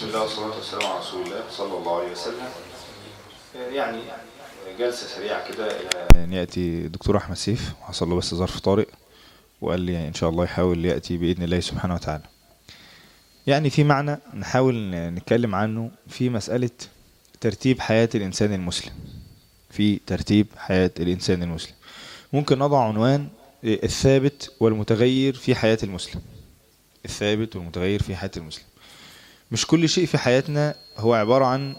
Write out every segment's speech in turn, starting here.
الله والصلاة والسلام على رسول الله صلى الله عليه وسلم يعني جلسة سريعة كده إلى أن يأتي دكتور أحمد سيف وحصل له بس ظرف طارئ وقال لي إن شاء الله يحاول يأتي بإذن الله سبحانه وتعالى يعني في معنى نحاول نتكلم عنه في مسألة ترتيب حياة الإنسان المسلم في ترتيب حياة الإنسان المسلم ممكن نضع عنوان الثابت والمتغير في حياة المسلم الثابت والمتغير في حياة المسلم مش كل شيء في حياتنا هو عبارة عن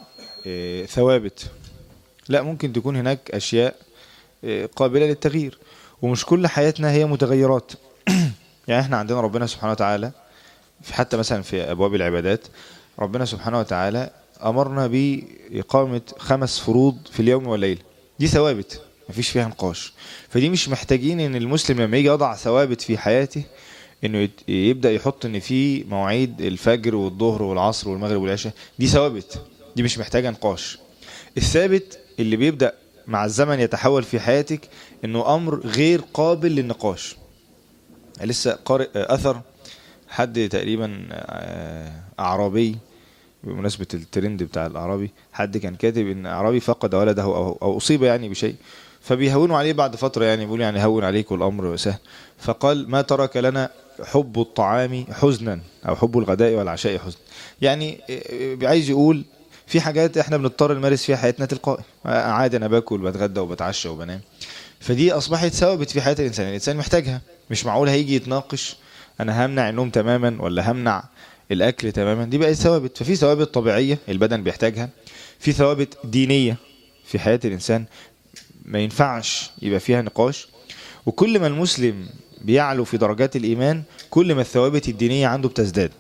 ثوابت لا ممكن تكون هناك أشياء قابلة للتغيير ومش كل حياتنا هي متغيرات يعني احنا عندنا ربنا سبحانه وتعالى في حتى مثلا في أبواب العبادات ربنا سبحانه وتعالى أمرنا بإقامة خمس فروض في اليوم والليلة دي ثوابت مفيش فيها نقاش فدي مش محتاجين ان المسلم لما يجي يضع ثوابت في حياته انه يبدا يحط ان في مواعيد الفجر والظهر والعصر والمغرب والعشاء دي ثوابت دي مش محتاجه نقاش الثابت اللي بيبدا مع الزمن يتحول في حياتك انه امر غير قابل للنقاش لسه قارئ اثر حد تقريبا اعرابي بمناسبة الترند بتاع الأعرابي حد كان كاتب إن أعرابي فقد ولده أو, أو أصيب يعني بشيء فبيهونوا عليه بعد فترة يعني بيقول يعني هون عليك والأمر سهل فقال ما ترك لنا حب الطعام حزنا أو حب الغداء والعشاء حزنا يعني عايز يقول في حاجات احنا بنضطر نمارس فيها حياتنا تلقائي عادي انا باكل وبتغدى وبتعشى وبنام فدي اصبحت ثوابت في حياه الانسان الانسان محتاجها مش معقول هيجي يتناقش انا همنع النوم تماما ولا همنع الاكل تماما دي بقت ثوابت ففي ثوابت طبيعيه البدن بيحتاجها في ثوابت دينيه في حياه الانسان ما ينفعش يبقى فيها نقاش وكل ما المسلم بيعلو في درجات الايمان كل ما الثوابت الدينيه عنده بتزداد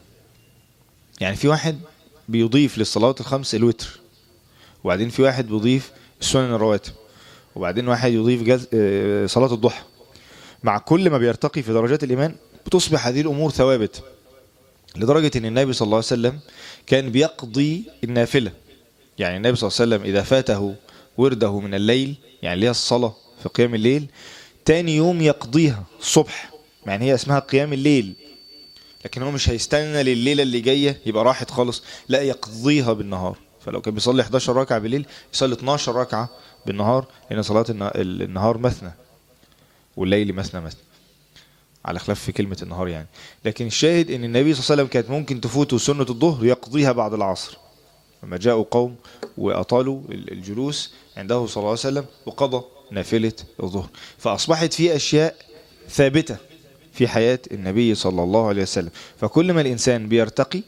يعني في واحد بيضيف للصلوات الخمس الوتر وبعدين في واحد بيضيف السنن الرواتب وبعدين واحد يضيف جز... صلاه الضحى مع كل ما بيرتقي في درجات الايمان بتصبح هذه الامور ثوابت لدرجة ان النبي صلى الله عليه وسلم كان بيقضي النافلة يعني النبي صلى الله عليه وسلم اذا فاته ورده من الليل يعني ليها الصلاة في قيام الليل تاني يوم يقضيها الصبح يعني هي اسمها قيام الليل لكن هو مش هيستنى لليلة اللي جاية يبقى راحت خالص لا يقضيها بالنهار فلو كان بيصلي 11 ركعة بالليل يصلي 12 ركعة بالنهار لان صلاة النهار مثنى والليل مثنى مثنى على خلاف في كلمة النهار يعني لكن الشاهد ان النبي صلى الله عليه وسلم كانت ممكن تفوته سنة الظهر يقضيها بعد العصر لما جاءوا قوم وأطالوا الجلوس عنده صلى الله عليه وسلم وقضى نافلة الظهر فأصبحت في أشياء ثابتة في حياة النبي صلى الله عليه وسلم فكل ما الإنسان بيرتقي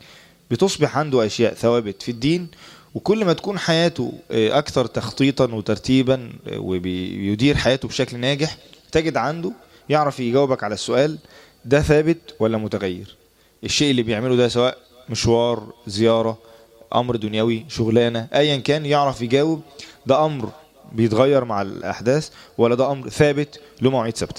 بتصبح عنده أشياء ثوابت في الدين وكل ما تكون حياته أكثر تخطيطا وترتيبا وبيدير حياته بشكل ناجح تجد عنده يعرف يجاوبك على السؤال ده ثابت ولا متغير الشيء اللي بيعمله ده سواء مشوار زيارة أمر دنيوي شغلانة أيا كان يعرف يجاوب ده أمر بيتغير مع الأحداث ولا ده أمر ثابت له مواعيد ثابته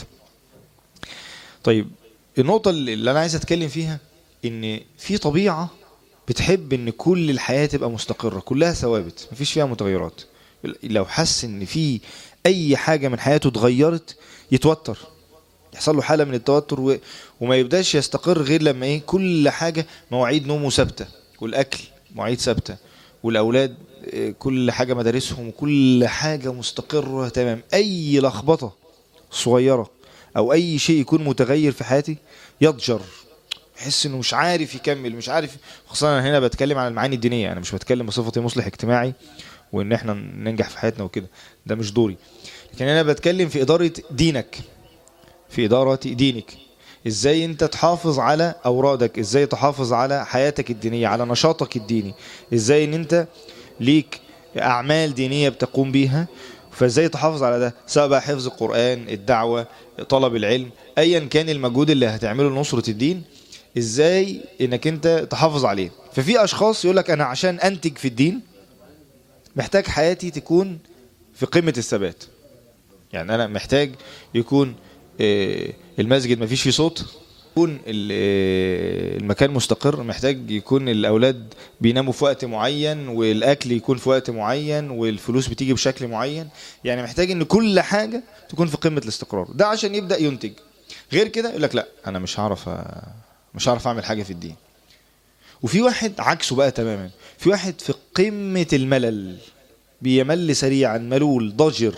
طيب النقطة اللي أنا عايز أتكلم فيها إن في طبيعة بتحب إن كل الحياة تبقى مستقرة كلها ثوابت مفيش فيها متغيرات لو حس إن في أي حاجة من حياته اتغيرت يتوتر يحصل له حالة من التوتر و... وما يبداش يستقر غير لما ايه كل حاجة مواعيد نومه ثابتة والاكل مواعيد ثابتة والاولاد كل حاجة مدارسهم وكل حاجة مستقرة تمام اي لخبطة صغيرة او اي شيء يكون متغير في حياتي يضجر يحس انه مش عارف يكمل مش عارف خاصة انا هنا بتكلم عن المعاني الدينية انا مش بتكلم بصفتي مصلح اجتماعي وان احنا ننجح في حياتنا وكده ده مش دوري لكن انا بتكلم في ادارة دينك في إدارة دينك ازاي انت تحافظ على اورادك ازاي تحافظ على حياتك الدينية على نشاطك الديني ازاي ان انت ليك اعمال دينية بتقوم بيها فازاي تحافظ على ده سواء بقى حفظ القرآن الدعوة طلب العلم ايا كان المجهود اللي هتعمله لنصرة الدين ازاي انك انت تحافظ عليه ففي اشخاص يقول لك انا عشان انتج في الدين محتاج حياتي تكون في قمة الثبات يعني انا محتاج يكون المسجد ما فيش فيه صوت يكون المكان مستقر محتاج يكون الاولاد بيناموا في وقت معين والاكل يكون في وقت معين والفلوس بتيجي بشكل معين يعني محتاج ان كل حاجة تكون في قمة الاستقرار ده عشان يبدأ ينتج غير كده يقول لك لا انا مش هعرف مش هعرف اعمل حاجة في الدين وفي واحد عكسه بقى تماما في واحد في قمة الملل بيمل سريعا ملول ضجر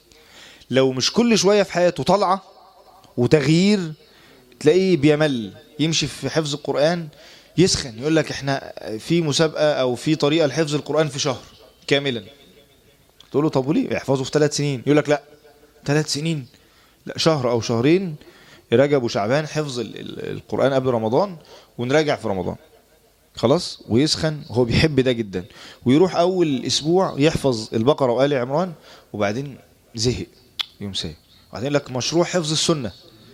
لو مش كل شوية في حياته طلعة وتغيير تلاقيه بيمل يمشي في حفظ القرآن يسخن يقول لك احنا في مسابقة او في طريقة لحفظ القرآن في شهر كاملا تقول له طب وليه يحفظه في ثلاث سنين يقول لك لا ثلاث سنين لا شهر او شهرين رجب وشعبان حفظ ال- ال- القرآن قبل رمضان ونراجع في رمضان خلاص ويسخن وهو بيحب ده جدا ويروح اول اسبوع يحفظ البقرة وآل عمران وبعدين زهق يوم سايب وبعدين لك مشروع حفظ السنة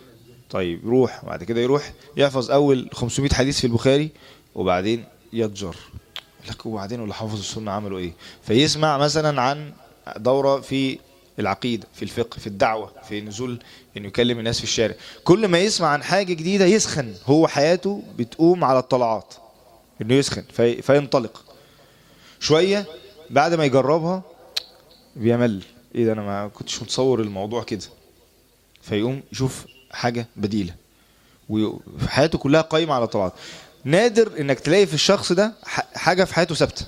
طيب يروح بعد كده يروح يحفظ اول 500 حديث في البخاري وبعدين يتجر لك وبعدين اللي حافظ السنة عملوا ايه فيسمع مثلا عن دورة في العقيدة في الفقه في الدعوة في نزول انه يكلم الناس في الشارع كل ما يسمع عن حاجة جديدة يسخن هو حياته بتقوم على الطلعات انه يسخن في فينطلق شوية بعد ما يجربها بيمل ايه ده انا ما كنتش متصور الموضوع كده فيقوم يشوف حاجة بديلة وحياته كلها قايمة على طلعات نادر انك تلاقي في الشخص ده ح- حاجة في حياته ثابتة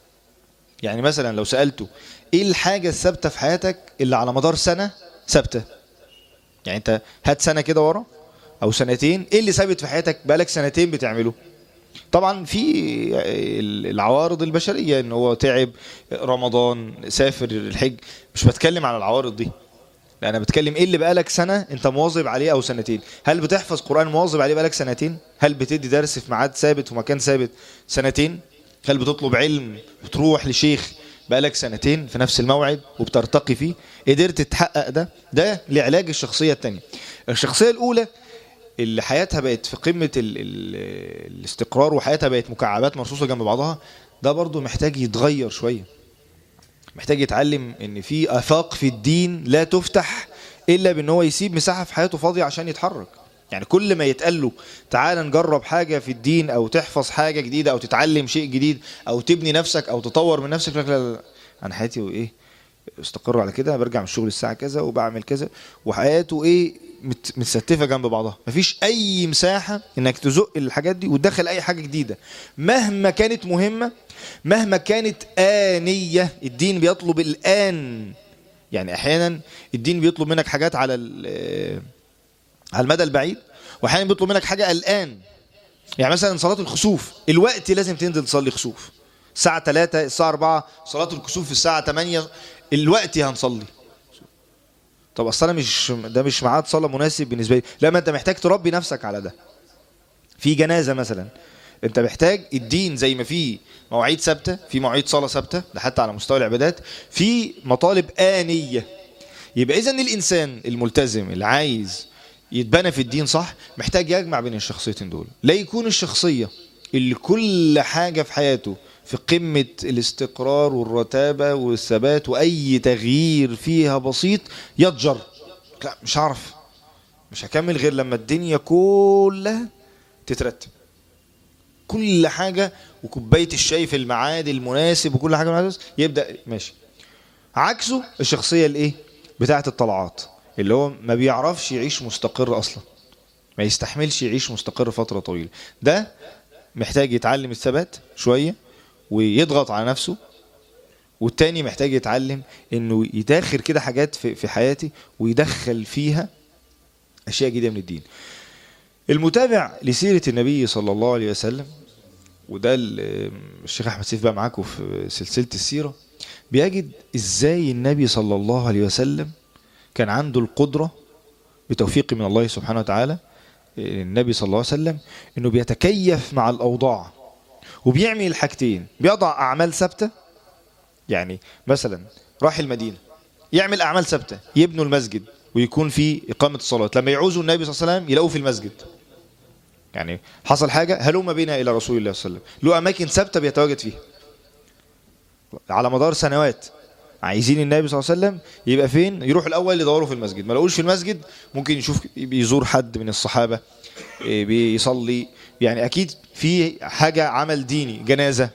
يعني مثلا لو سألته ايه الحاجة الثابتة في حياتك اللي على مدار سنة ثابتة يعني انت هات سنة كده ورا او سنتين ايه اللي ثابت في حياتك بقالك سنتين بتعمله طبعا في العوارض البشرية ان هو تعب رمضان سافر الحج مش بتكلم على العوارض دي لا انا بتكلم ايه اللي بقالك سنة انت مواظب عليه او سنتين هل بتحفظ قرآن مواظب عليه بقالك سنتين هل بتدي درس في ميعاد ثابت في مكان ثابت سنتين هل بتطلب علم بتروح لشيخ بقالك سنتين في نفس الموعد وبترتقي فيه قدرت تحقق ده ده لعلاج الشخصية التانية الشخصية الأولى اللي حياتها بقت في قمة ال ال الاستقرار وحياتها بقت مكعبات مرصوصة جنب بعضها ده برضو محتاج يتغير شوية محتاج يتعلم ان في افاق في الدين لا تفتح الا بان هو يسيب مساحة في حياته فاضية عشان يتحرك يعني كل ما يتقال له تعال نجرب حاجة في الدين او تحفظ حاجة جديدة او تتعلم شيء جديد او تبني نفسك او تطور من نفسك لا لا لا انا حياتي وايه استقر على كده برجع من الشغل الساعة كذا وبعمل كذا وحياته ايه مت- متستفة جنب بعضها مفيش اي مساحة انك تزق الحاجات دي وتدخل اي حاجة جديدة مهما كانت مهمة مهما كانت آنية الدين بيطلب الآن يعني احيانا الدين بيطلب منك حاجات على ال- على المدى البعيد واحيانا بيطلب منك حاجة الآن يعني مثلا صلاة الخسوف الوقت لازم تنزل تصلي خسوف الساعة 3 الساعة 4 صلاة الكسوف الساعة 8 الوقت هنصلي طب اصل انا مش ده مش ميعاد صلاة مناسب بالنسبة لي لا ما انت محتاج تربي نفسك على ده في جنازة مثلا انت محتاج الدين زي ما في مواعيد ثابتة في مواعيد صلاة ثابتة ده حتى على مستوى العبادات في مطالب آنية يبقى اذا الانسان الملتزم اللي عايز يتبنى في الدين صح محتاج يجمع بين الشخصيتين دول لا يكون الشخصية اللي كل حاجة في حياته في قمة الاستقرار والرتابة والثبات وأي تغيير فيها بسيط يتجر لا مش هعرف مش هكمل غير لما الدنيا كلها تترتب كل حاجة وكوباية الشاي في الميعاد المناسب وكل حاجة مناسب يبدأ ماشي عكسه الشخصية الايه بتاعت الطلعات اللي هو ما بيعرفش يعيش مستقر اصلا ما يستحملش يعيش مستقر فترة طويلة ده محتاج يتعلم الثبات شوية ويضغط على نفسه والتاني محتاج يتعلم انه يداخل كده حاجات في, في حياتي ويدخل فيها اشياء جديدة من الدين المتابع لسيرة النبي صلى الله عليه وسلم وده ال- الشيخ احمد سيف بقى معاكم في سلسلة السيرة بيجد ازاي النبي صلى الله عليه وسلم كان عنده القدرة بتوفيق من الله سبحانه وتعالى النبي صلى الله عليه وسلم انه بيتكيف مع الاوضاع وبيعمل الحاجتين بيضع اعمال ثابته يعني مثلا راح المدينه يعمل اعمال ثابته يبنوا المسجد ويكون في اقامه الصلاه لما يعوزوا النبي صلى الله عليه وسلم يلاقوه في المسجد يعني حصل حاجه هلم بنا الى رسول الله صلى الله عليه وسلم له اماكن ثابته بيتواجد فيها على مدار سنوات عايزين النبي صلى الله عليه وسلم يبقى فين يروح الاول يدوروا في المسجد ما لقوش في المسجد ممكن يشوف بيزور حد من الصحابه إيه، بيصلي يعني اكيد في حاجه عمل ديني جنازه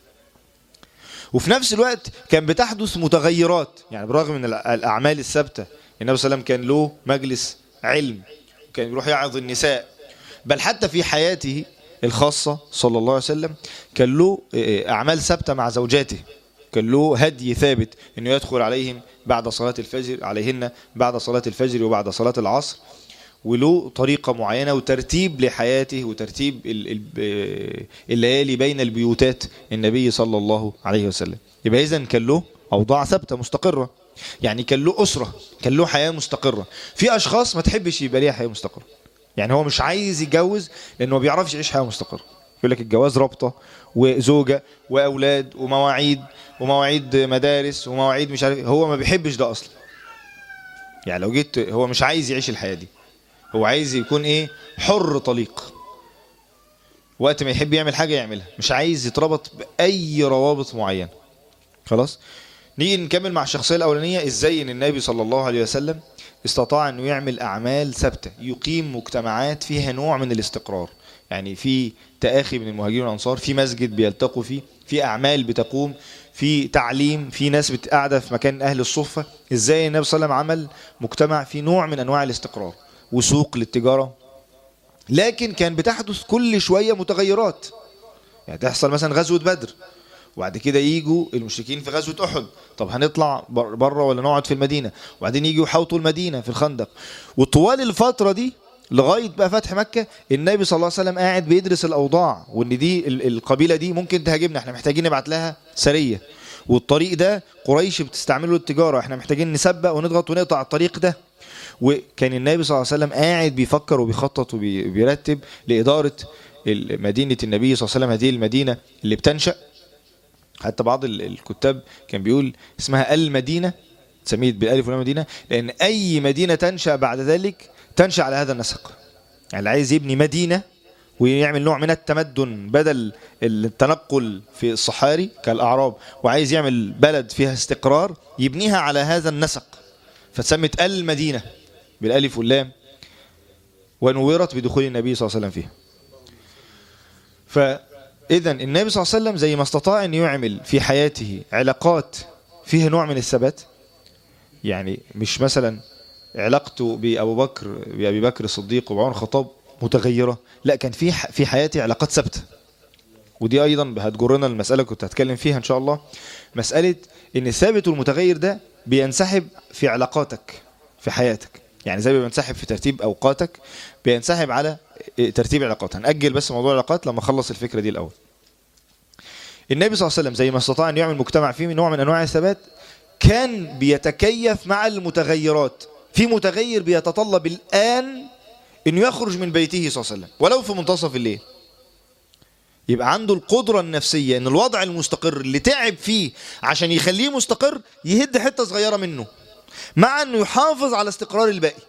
وفي نفس الوقت كان بتحدث متغيرات يعني بالرغم من الأ- الاعمال الثابته النبي صلى الله عليه وسلم كان له مجلس علم كان يروح يعظ النساء بل حتى في حياته الخاصة صلى الله عليه وسلم كان له أعمال ثابتة مع زوجاته كان له هدي ثابت انه يدخل عليهم بعد صلاة الفجر عليهن بعد صلاة الفجر وبعد صلاة العصر وله طريقة معينة وترتيب لحياته وترتيب الليالي بين البيوتات النبي صلى الله عليه وسلم يبقى إذن كان له أوضاع ثابتة مستقرة يعني كان له أسرة كان له حياة مستقرة في أشخاص ما تحبش يبقى ليها حياة مستقرة يعني هو مش عايز يتجوز لأنه ما بيعرفش يعيش حياة مستقرة يقول لك الجواز رابطة وزوجة وأولاد ومواعيد ومواعيد مدارس ومواعيد مش عارف هو ما بيحبش ده أصلا يعني لو جيت هو مش عايز يعيش الحياة دي هو عايز يكون ايه حر طليق وقت ما يحب يعمل حاجة يعملها مش عايز يتربط بأي روابط معينة خلاص نيجي نكمل مع الشخصية الأولانية ازاي ان النبي صلى الله عليه وسلم استطاع انه يعمل اعمال ثابتة يقيم مجتمعات فيها نوع من الاستقرار يعني في تآخي من المهاجرين والأنصار في مسجد بيلتقوا فيه في أعمال بتقوم في تعليم في ناس قاعدة في مكان أهل الصفة إزاي النبي صلى الله عليه وسلم عمل مجتمع في نوع من أنواع الاستقرار وسوق للتجارة لكن كان بتحدث كل شوية متغيرات يعني تحصل مثلا غزوة بدر وبعد كده يجوا المشركين في غزوة أحد طب هنطلع بره ولا نقعد في المدينة وبعدين يجوا يحوطوا المدينة في الخندق وطوال الفترة دي لغاية بقى فتح مكة النبي صلى الله عليه وسلم قاعد بيدرس الأوضاع وإن دي القبيلة دي ممكن تهاجمنا احنا محتاجين نبعت لها سرية والطريق ده قريش بتستعمله للتجارة احنا محتاجين نسبق ونضغط ونقطع الطريق ده وكان النبي صلى الله عليه وسلم قاعد بيفكر وبيخطط وبيرتب لإدارة مدينة النبي صلى الله عليه وسلم هذه المدينة اللي بتنشأ حتى بعض الكتاب كان بيقول اسمها المدينة سميت بالالف واللام مدينة لأن أي مدينة تنشأ بعد ذلك تنشأ على هذا النسق يعني اللي عايز يبني مدينة ويعمل نوع من التمدن بدل التنقل في الصحاري كالأعراب وعايز يعمل بلد فيها استقرار يبنيها على هذا النسق فتسمت المدينة بالالف واللام ونورت بدخول النبي صلى الله عليه وسلم فيها فإذا النبي صلى الله عليه وسلم زي ما استطاع أن يعمل في حياته علاقات فيها نوع من الثبات يعني مش مثلا علاقته بأبو بكر بأبي بكر الصديق وبعمر الخطاب متغيرة لا كان في في حياتي علاقات ثابته ودي أيضا هتجرنا المسألة كنت هتكلم فيها إن شاء الله مسألة إن الثابت والمتغير ده بينسحب في علاقاتك في حياتك يعني زي ما بينسحب في ترتيب أوقاتك بينسحب على ترتيب علاقات هنأجل بس موضوع العلاقات لما أخلص الفكرة دي الأول النبي صلى الله عليه وسلم زي ما استطاع أن يعمل مجتمع فيه نوع من أنواع الثبات كان بيتكيف مع المتغيرات في متغير بيتطلب الآن انه يخرج من بيته صلى الله عليه وسلم ولو في منتصف الليل يبقى عنده القدرة النفسية ان الوضع المستقر اللي تعب فيه عشان يخليه مستقر يهد حتة صغيرة منه مع انه يحافظ على استقرار الباقي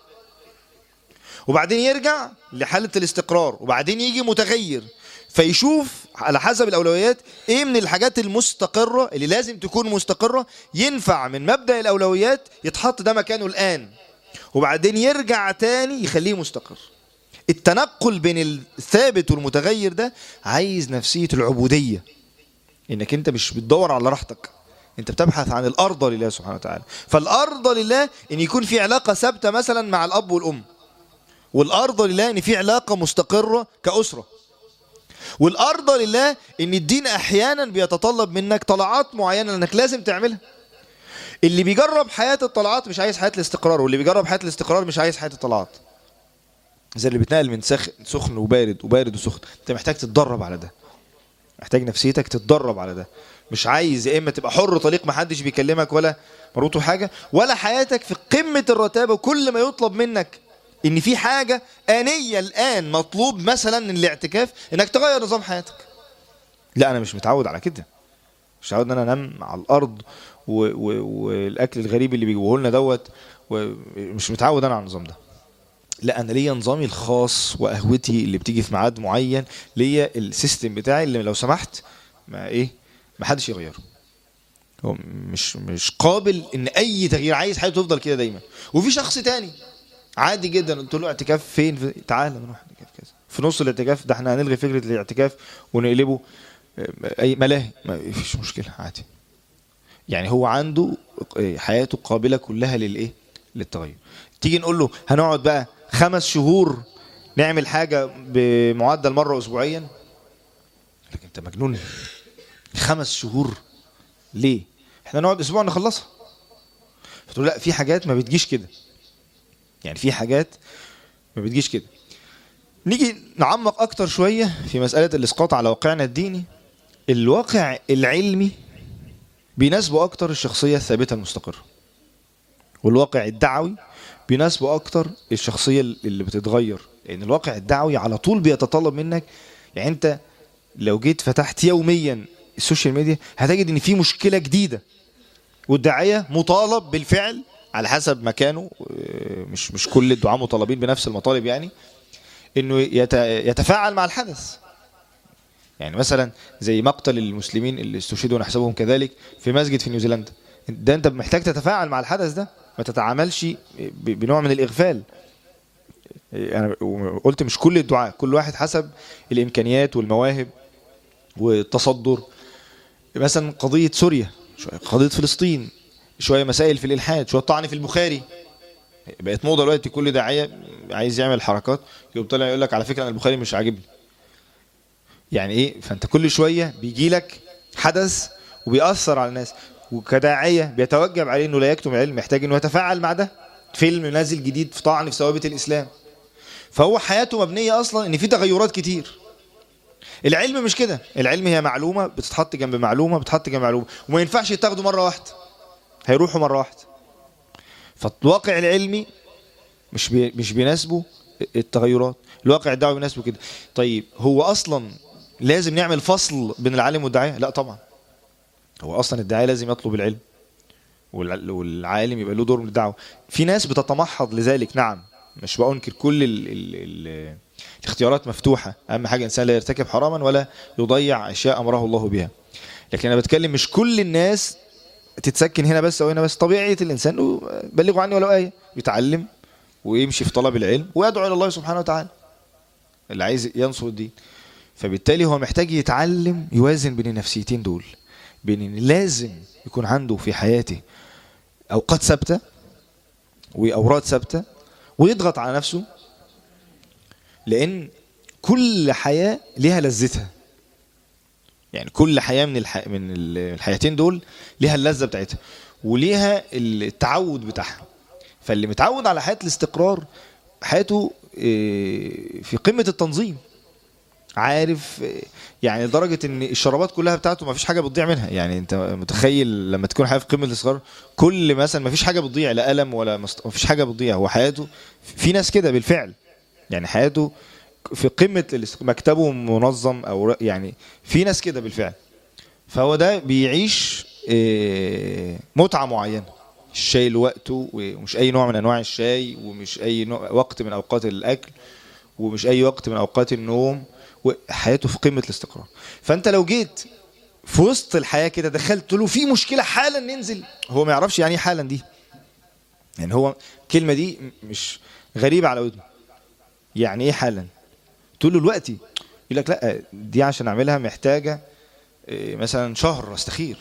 وبعدين يرجع لحالة الاستقرار وبعدين يجي متغير فيشوف على حسب الأولويات ايه من الحاجات المستقرة اللي لازم تكون مستقرة ينفع من مبدأ الأولويات يتحط ده مكانه الآن وبعدين يرجع تاني يخليه مستقر التنقل بين الثابت والمتغير ده عايز نفسية العبودية انك انت مش بتدور على راحتك انت بتبحث عن الارض لله سبحانه وتعالى فالارض لله ان يكون في علاقة ثابتة مثلا مع الاب والام والارض لله ان في علاقة مستقرة كأسرة والارض لله ان الدين احيانا بيتطلب منك طلعات معينة انك لازم تعملها اللي بيجرب حياة الطلعات مش عايز حياة الاستقرار واللي بيجرب حياة الاستقرار مش عايز حياة الطلعات زي اللي بيتنقل من سخ... سخن وبارد وبارد وسخن انت محتاج تتدرب على ده محتاج نفسيتك تتدرب على ده مش عايز يا اما تبقى حر طليق محدش بيكلمك ولا مروته حاجة ولا حياتك في قمة الرتابة وكل ما يطلب منك ان في حاجة آنية الآن مطلوب مثلا الاعتكاف انك تغير نظام حياتك لا انا مش متعود على كده مش متعود ان انا انام على الارض و... و... والاكل الغريب اللي بيجيبوه لنا دوت ومش متعود انا على النظام ده لا انا ليا نظامي الخاص وقهوتي اللي بتيجي في ميعاد معين ليا السيستم بتاعي اللي لو سمحت ما ايه ما حدش يغيره هو مش مش قابل ان اي تغيير عايز حياته تفضل كده دايما وفي شخص تاني عادي جدا قلت له اعتكاف فين في... تعالى نروح اعتكاف كذا في نص الاعتكاف ده احنا هنلغي فكره الاعتكاف ونقلبه اي ملاهي ما فيش مشكله عادي يعني هو عنده حياته قابله كلها للايه للتغير تيجي نقول له هنقعد بقى خمس شهور نعمل حاجة بمعدل مرة أسبوعيا لكن انت مجنون خمس شهور ليه احنا نقعد اسبوع نخلصها فتقول لا في حاجات ما بتجيش كده يعني في حاجات ما بتجيش كده نيجي نعمق اكتر شويه في مساله الاسقاط على واقعنا الديني الواقع العلمي بيناسبه اكتر الشخصيه الثابته المستقره والواقع الدعوي بيناسبه اكتر الشخصيه اللي بتتغير لان الواقع الدعوي على طول بيتطلب منك يعني انت لو جيت فتحت يوميا السوشيال ميديا هتجد ان في مشكله جديده والداعيه مطالب بالفعل على حسب مكانه مش مش كل الدعاة مطالبين بنفس المطالب يعني انه يتفاعل مع الحدث يعني مثلا زي مقتل المسلمين اللي استشهدوا ونحسبهم كذلك في مسجد في نيوزيلندا ده انت محتاج تتفاعل مع الحدث ده ما تتعاملش بنوع من الاغفال انا قلت مش كل الدعاء كل واحد حسب الامكانيات والمواهب والتصدر مثلا قضيه سوريا قضيه فلسطين شويه مسائل في الالحاد شويه طعن في البخاري بقت موضه دلوقتي كل داعيه عايز يعمل حركات يقوم طالع يقول لك على فكره انا البخاري مش عاجبني يعني ايه فانت كل شويه بيجي لك حدث وبيأثر على الناس وكداعيه بيتوجب عليه انه لا يكتم العلم محتاج انه يتفاعل مع ده فيلم نازل جديد في طعن في ثوابت الاسلام فهو حياته مبنيه اصلا ان في تغيرات كتير العلم مش كده العلم هي معلومه بتتحط جنب معلومه بتتحط جنب معلومه وما ينفعش يتاخدوا مره واحده هيروحوا مره واحده فالواقع العلمي مش بي مش بيناسبه التغيرات الواقع الدعوي بيناسبه كده طيب هو اصلا لازم نعمل فصل بين العالم والداعيه لا طبعا هو اصلا الداعيه لازم يطلب العلم والعالم يبقى له دور من الدعوه في ناس بتتمحض لذلك نعم مش بأنكر كل ال ال ال الاختيارات مفتوحة أهم حاجة الإنسان لا يرتكب حراما ولا يضيع أشياء أمره الله بها لكن أنا بتكلم مش كل الناس تتسكن هنا بس أو هنا بس طبيعية الإنسان بلغوا عني ولو آية بيتعلم ويمشي في طلب العلم ويدعو إلى الله سبحانه وتعالى اللي عايز ينصر الدين فبالتالي هو محتاج يتعلم يوازن بين النفسيتين دول بين ان لازم يكون عنده في حياته اوقات ثابته واوراد ثابته ويضغط على نفسه لان كل حياه ليها لذتها يعني كل حياه من الح... من الحياتين دول ليها اللذه بتاعتها وليها التعود بتاعها فاللي متعود على حياه الاستقرار حياته في قمه التنظيم عارف يعني لدرجه ان الشرابات كلها بتاعته ما فيش حاجه بتضيع منها يعني انت متخيل لما تكون حياه في قمه الاصرار كل مثلا ما فيش حاجه بتضيع لا قلم ولا مست... ما فيش حاجه بتضيع هو حياته في ناس كده بالفعل يعني حياته في قمه مكتبه منظم او يعني في ناس كده بالفعل فهو ده بيعيش متعه معينه الشاي لوقته ومش اي نوع من انواع الشاي ومش اي نوع وقت من اوقات الاكل ومش اي وقت من اوقات النوم وحياته في قمه الاستقرار فانت لو جيت في وسط الحياه كده دخلت له في مشكله حالا ننزل هو ما يعرفش يعني ايه حالا دي يعني هو الكلمه دي مش غريبه على ودنه يعني ايه حالا تقول له دلوقتي يقول لك لا دي عشان اعملها محتاجه مثلا شهر استخير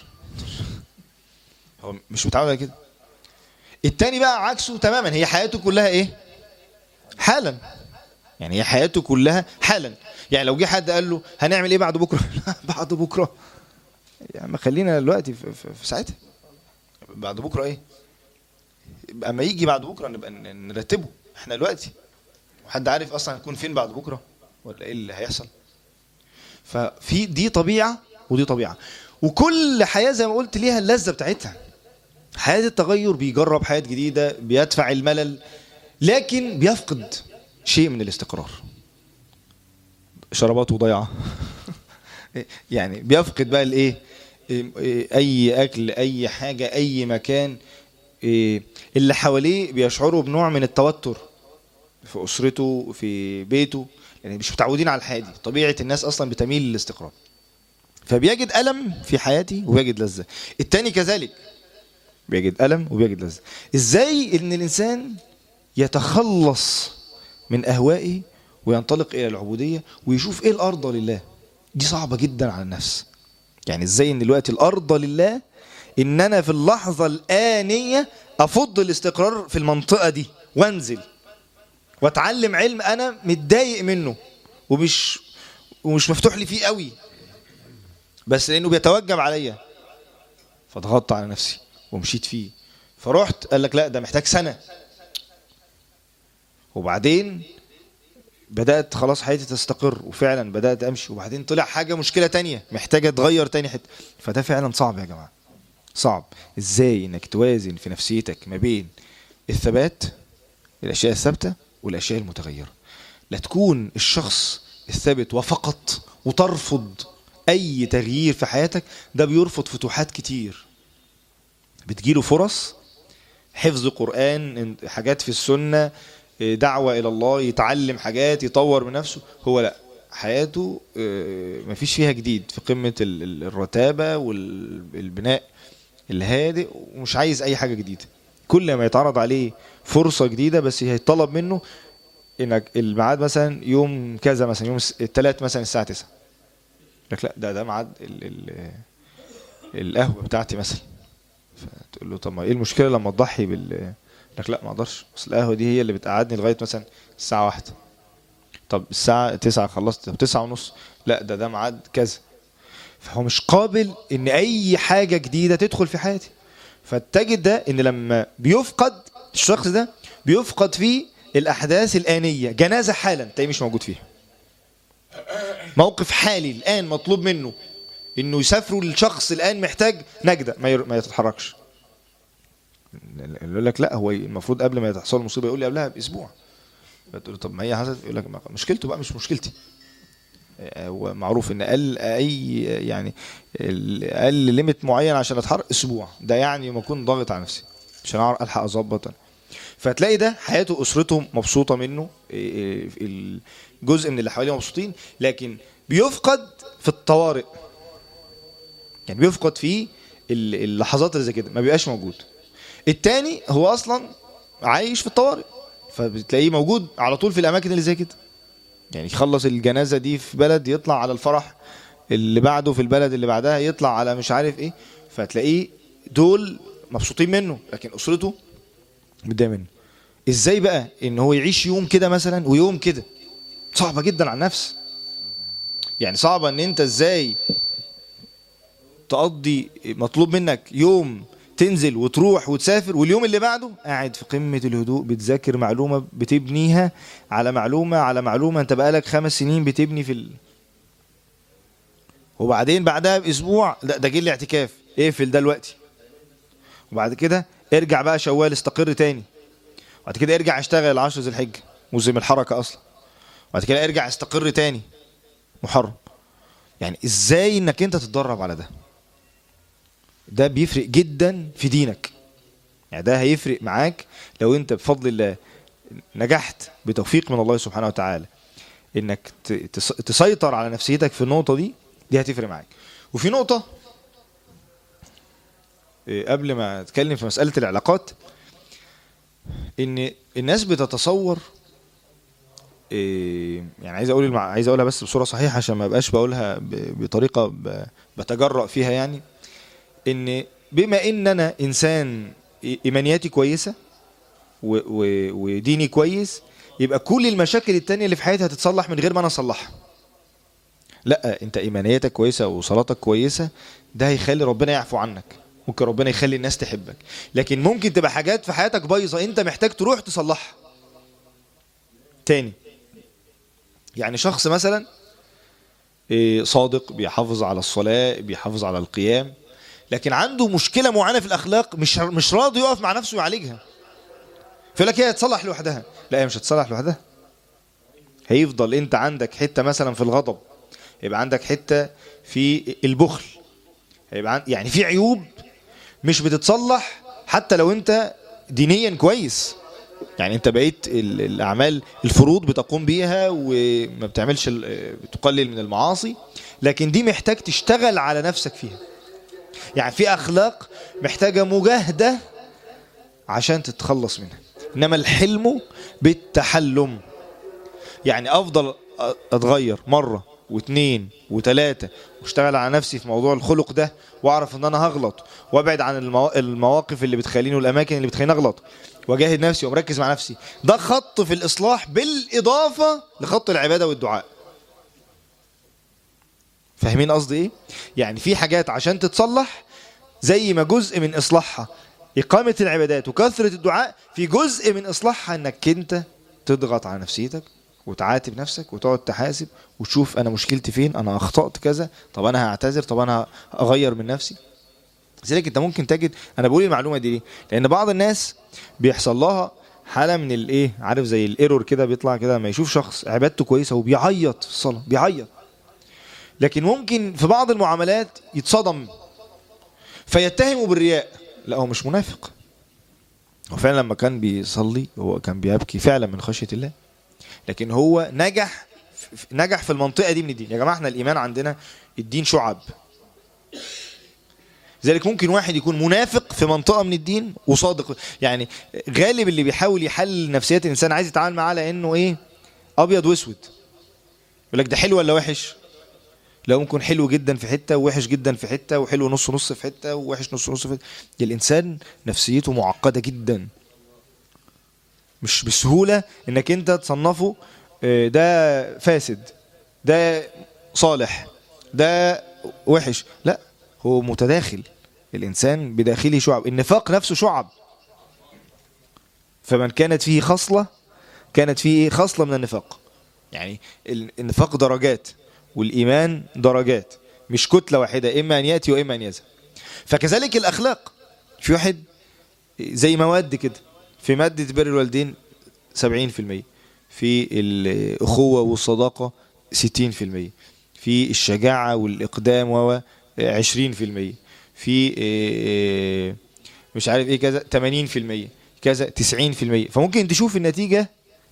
هو مش متعود على كده التاني بقى عكسه تماما هي حياته كلها ايه حالا يعني هي حياته كلها حالا يعني لو جه حد قال له هنعمل ايه بعد بكره بعد بكره يا عم خلينا دلوقتي في, في, في ساعتها بعد بكره ايه اما يجي بعد بكره نبقى نرتبه احنا دلوقتي وحد عارف اصلا هنكون فين بعد بكره ولا ايه اللي هيحصل ففي دي طبيعه ودي طبيعه وكل حياه زي ما قلت ليها اللذه بتاعتها حياه التغير بيجرب حياه جديده بيدفع الملل لكن بيفقد شيء من الاستقرار شراباته ضيعه يعني بيفقد بقى الايه اي اكل اي حاجه اي مكان اللي حواليه بيشعروا بنوع من التوتر في اسرته في بيته يعني مش متعودين على الحياه دي طبيعه الناس اصلا بتميل للاستقرار فبيجد الم في حياتي وبيجد لذه التاني كذلك بيجد الم وبيجد لذه ازاي ان الانسان يتخلص من اهوائه وينطلق الى العبوديه ويشوف ايه الارض لله دي صعبه جدا على النفس يعني ازاي ان دلوقتي الارض لله ان انا في اللحظه الانيه افض الاستقرار في المنطقه دي وانزل واتعلم علم انا متضايق منه ومش ومش مفتوح لي فيه قوي بس لانه بيتوجب عليا فضغطت على نفسي ومشيت فيه فرحت قال لك لا ده محتاج سنه وبعدين بدأت خلاص حياتي تستقر وفعلا بدأت أمشي وبعدين طلع حاجة مشكلة تانية محتاجة تغير تاني حتة فده فعلا صعب يا جماعة صعب ازاي انك توازن في نفسيتك ما بين الثبات الاشياء الثابتة والاشياء المتغيرة لا تكون الشخص الثابت وفقط وترفض اي تغيير في حياتك ده بيرفض فتوحات كتير بتجيله فرص حفظ قرآن حاجات في السنة دعوة إلى الله يتعلم حاجات يطور من نفسه هو لا حياته مفيش فيها جديد في قمة الرتابة والبناء الهادئ ومش عايز أي حاجة جديدة كل ما يتعرض عليه فرصة جديدة بس هيطلب منه انك الميعاد مثلا يوم كذا مثلا يوم الثلاث مثلا الساعة 9 لك لا ده ده ميعاد القهوة بتاعتي مثلا فتقول له طب ما ايه المشكلة لما تضحي بال لك لا ما اقدرش اصل القهوه دي هي اللي بتقعدني لغايه مثلا الساعه واحدة طب الساعه 9 خلصت طب 9 ونص لا ده ده ميعاد كذا فهو مش قابل ان اي حاجه جديده تدخل في حياتي فتجد ده ان لما بيفقد الشخص ده بيفقد فيه الاحداث الانيه جنازه حالا تلاقيه مش موجود فيها موقف حالي الان مطلوب منه انه يسافروا للشخص الان محتاج نجده ما ما يتحركش يقول لك لا هو المفروض قبل ما تحصل المصيبه يقول لي قبلها باسبوع فتقول طب ما هي حصلت يقول لك مشكلته بقى مش مشكلتي هو معروف ان اقل اي يعني اقل ليميت معين عشان اتحرك اسبوع ده يعني ما اكون ضاغط على نفسي عشان اعرف الحق اظبط فتلاقي ده حياته اسرته مبسوطه منه الجزء من اللي حواليه مبسوطين لكن بيفقد في الطوارئ يعني بيفقد في اللحظات اللي زي كده ما بيبقاش موجود التاني هو اصلا عايش في الطوارئ فبتلاقيه موجود على طول في الاماكن اللي زي كده يعني يخلص الجنازه دي في بلد يطلع على الفرح اللي بعده في البلد اللي بعدها يطلع على مش عارف ايه فتلاقيه دول مبسوطين منه لكن اسرته متضايقه منه ازاي بقى ان هو يعيش يوم كده مثلا ويوم كده صعبه جدا على النفس يعني صعبه ان انت ازاي تقضي مطلوب منك يوم تنزل وتروح وتسافر واليوم اللي بعده قاعد في قمة الهدوء بتذاكر معلومة بتبنيها على معلومة على معلومة انت بقالك خمس سنين بتبني في ال... وبعدين بعدها باسبوع لا ده جه الاعتكاف اقفل ده دلوقتي وبعد كده ارجع بقى شوال استقر تاني وبعد كده ارجع اشتغل 10 ذي الحجه موسم الحركه اصلا وبعد كده ارجع استقر تاني محرم يعني ازاي انك انت تتدرب على ده ده بيفرق جدا في دينك يعني ده هيفرق معاك لو انت بفضل الله نجحت بتوفيق من الله سبحانه وتعالى انك تسيطر على نفسيتك في النقطة دي دي هتفرق معاك وفي نقطة قبل ما اتكلم في مسألة العلاقات ان الناس بتتصور يعني عايز اقول عايز اقولها بس بصوره صحيحه عشان ما ابقاش بقولها بطريقه بتجرأ فيها يعني ان بما ان انا انسان ايمانياتي كويسه و و وديني كويس يبقى كل المشاكل التانية اللي في حياتي هتتصلح من غير ما انا اصلحها لا انت ايمانياتك كويسه وصلاتك كويسه ده هيخلي ربنا يعفو عنك ممكن ربنا يخلي الناس تحبك لكن ممكن تبقى حاجات في حياتك بايظه انت محتاج تروح تصلحها تاني يعني شخص مثلا صادق بيحافظ على الصلاه بيحافظ على القيام لكن عنده مشكلة معينة في الأخلاق مش مش راضي يقف مع نفسه ويعالجها فيقول لك هي هتصلح لوحدها لا هي مش هتصلح لوحدها هيفضل انت عندك حتة مثلا في الغضب يبقى عندك حتة في البخل هيبقى يعني في عيوب مش بتتصلح حتى لو انت دينيا كويس يعني انت بقيت الاعمال الفروض بتقوم بيها وما بتعملش بتقلل من المعاصي لكن دي محتاج تشتغل على نفسك فيها يعني في اخلاق محتاجه مجاهده عشان تتخلص منها انما الحلم بالتحلم يعني افضل اتغير مره واثنين وثلاثه واشتغل على نفسي في موضوع الخلق ده واعرف ان انا هغلط وابعد عن المواقف اللي بتخليني والاماكن اللي بتخليني اغلط واجاهد نفسي ومركز مع نفسي ده خط في الاصلاح بالاضافه لخط العباده والدعاء فاهمين قصدي ايه يعني في حاجات عشان تتصلح زي ما جزء من اصلاحها اقامه العبادات وكثره الدعاء في جزء من اصلاحها انك انت تضغط على نفسيتك وتعاتب نفسك وتقعد تحاسب وتشوف انا مشكلتي فين انا اخطات كذا طب انا هعتذر طب انا اغير من نفسي لذلك انت ممكن تجد انا بقول المعلومه دي ليه لان بعض الناس بيحصل لها حاله من الايه عارف زي الايرور كده بيطلع كده لما يشوف شخص عبادته كويسه وبيعيط في الصلاه بيعيط لكن ممكن في بعض المعاملات يتصدم فيتهمه بالرياء لا هو مش منافق هو فعلا لما كان بيصلي هو كان بيبكي فعلا من خشيه الله لكن هو نجح نجح في المنطقه دي من الدين يا جماعه احنا الايمان عندنا الدين شعب لذلك ممكن واحد يكون منافق في منطقه من الدين وصادق يعني غالب اللي بيحاول يحلل نفسيه الانسان عايز يتعامل معاه لانه ايه ابيض واسود يقول لك ده حلو ولا وحش لو ممكن حلو جدا في حته ووحش جدا في حته وحلو نص نص في حته ووحش نص نص في حته الانسان نفسيته معقده جدا مش بسهوله انك انت تصنفه ده فاسد ده صالح ده وحش لا هو متداخل الإنسان بداخله شعب النفاق نفسه شعب فمن كانت فيه خصلة كانت فيه خصلة من النفاق يعني النفاق درجات والإيمان درجات مش كتلة واحدة إما أن يأتي وإما أن يذهب فكذلك الأخلاق في واحد زي مواد كده في مادة بر الوالدين 70% في الأخوة والصداقة 60% في الشجاعة والإقدام و 20% في مش عارف ايه كذا 80% كذا 90% فممكن تشوف النتيجة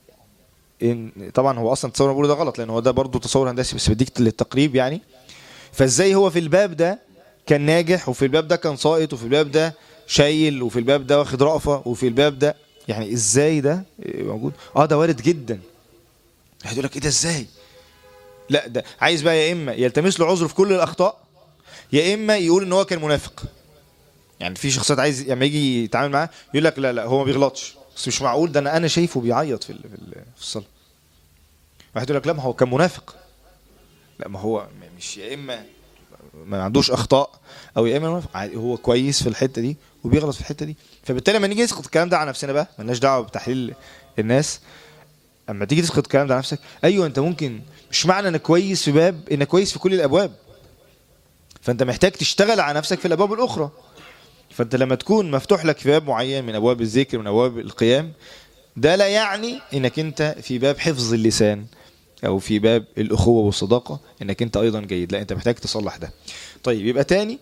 إن طبعا هو اصلا التصور بقوله ده غلط لان هو ده برضه تصور هندسي بس بديك للتقريب يعني فازاي هو في الباب ده كان ناجح وفي الباب ده كان ساقط وفي الباب ده شايل وفي الباب ده واخد رأفة وفي الباب ده يعني ازاي ده موجود اه ده وارد جدا هيقول لك ايه ده ازاي لا ده عايز بقى يا اما يلتمس له عذر في كل الاخطاء يا اما يقول ان هو كان منافق يعني في شخصيات عايز لما يجي يتعامل معاه يقول لك لا لا هو ما بيغلطش بس مش معقول ده انا انا شايفه بيعيط في في الصلاه واحد يقول لك لا ما هو كان منافق لا ما هو مش يا اما ما عندوش اخطاء او يا اما منافق هو كويس في الحته دي وبيغلط في الحته دي فبالتالي لما نيجي نسقط الكلام ده على نفسنا بقى مالناش دعوه بتحليل الناس اما تيجي تسقط الكلام ده على نفسك ايوه انت ممكن مش معنى انك كويس في باب انك كويس في كل الابواب فانت محتاج تشتغل على نفسك في الابواب الاخرى فانت لما تكون مفتوح لك في باب معين من ابواب الذكر من ابواب القيام ده لا يعني انك انت في باب حفظ اللسان او في باب الاخوه والصداقه انك انت ايضا جيد لا انت محتاج تصلح ده طيب يبقى تاني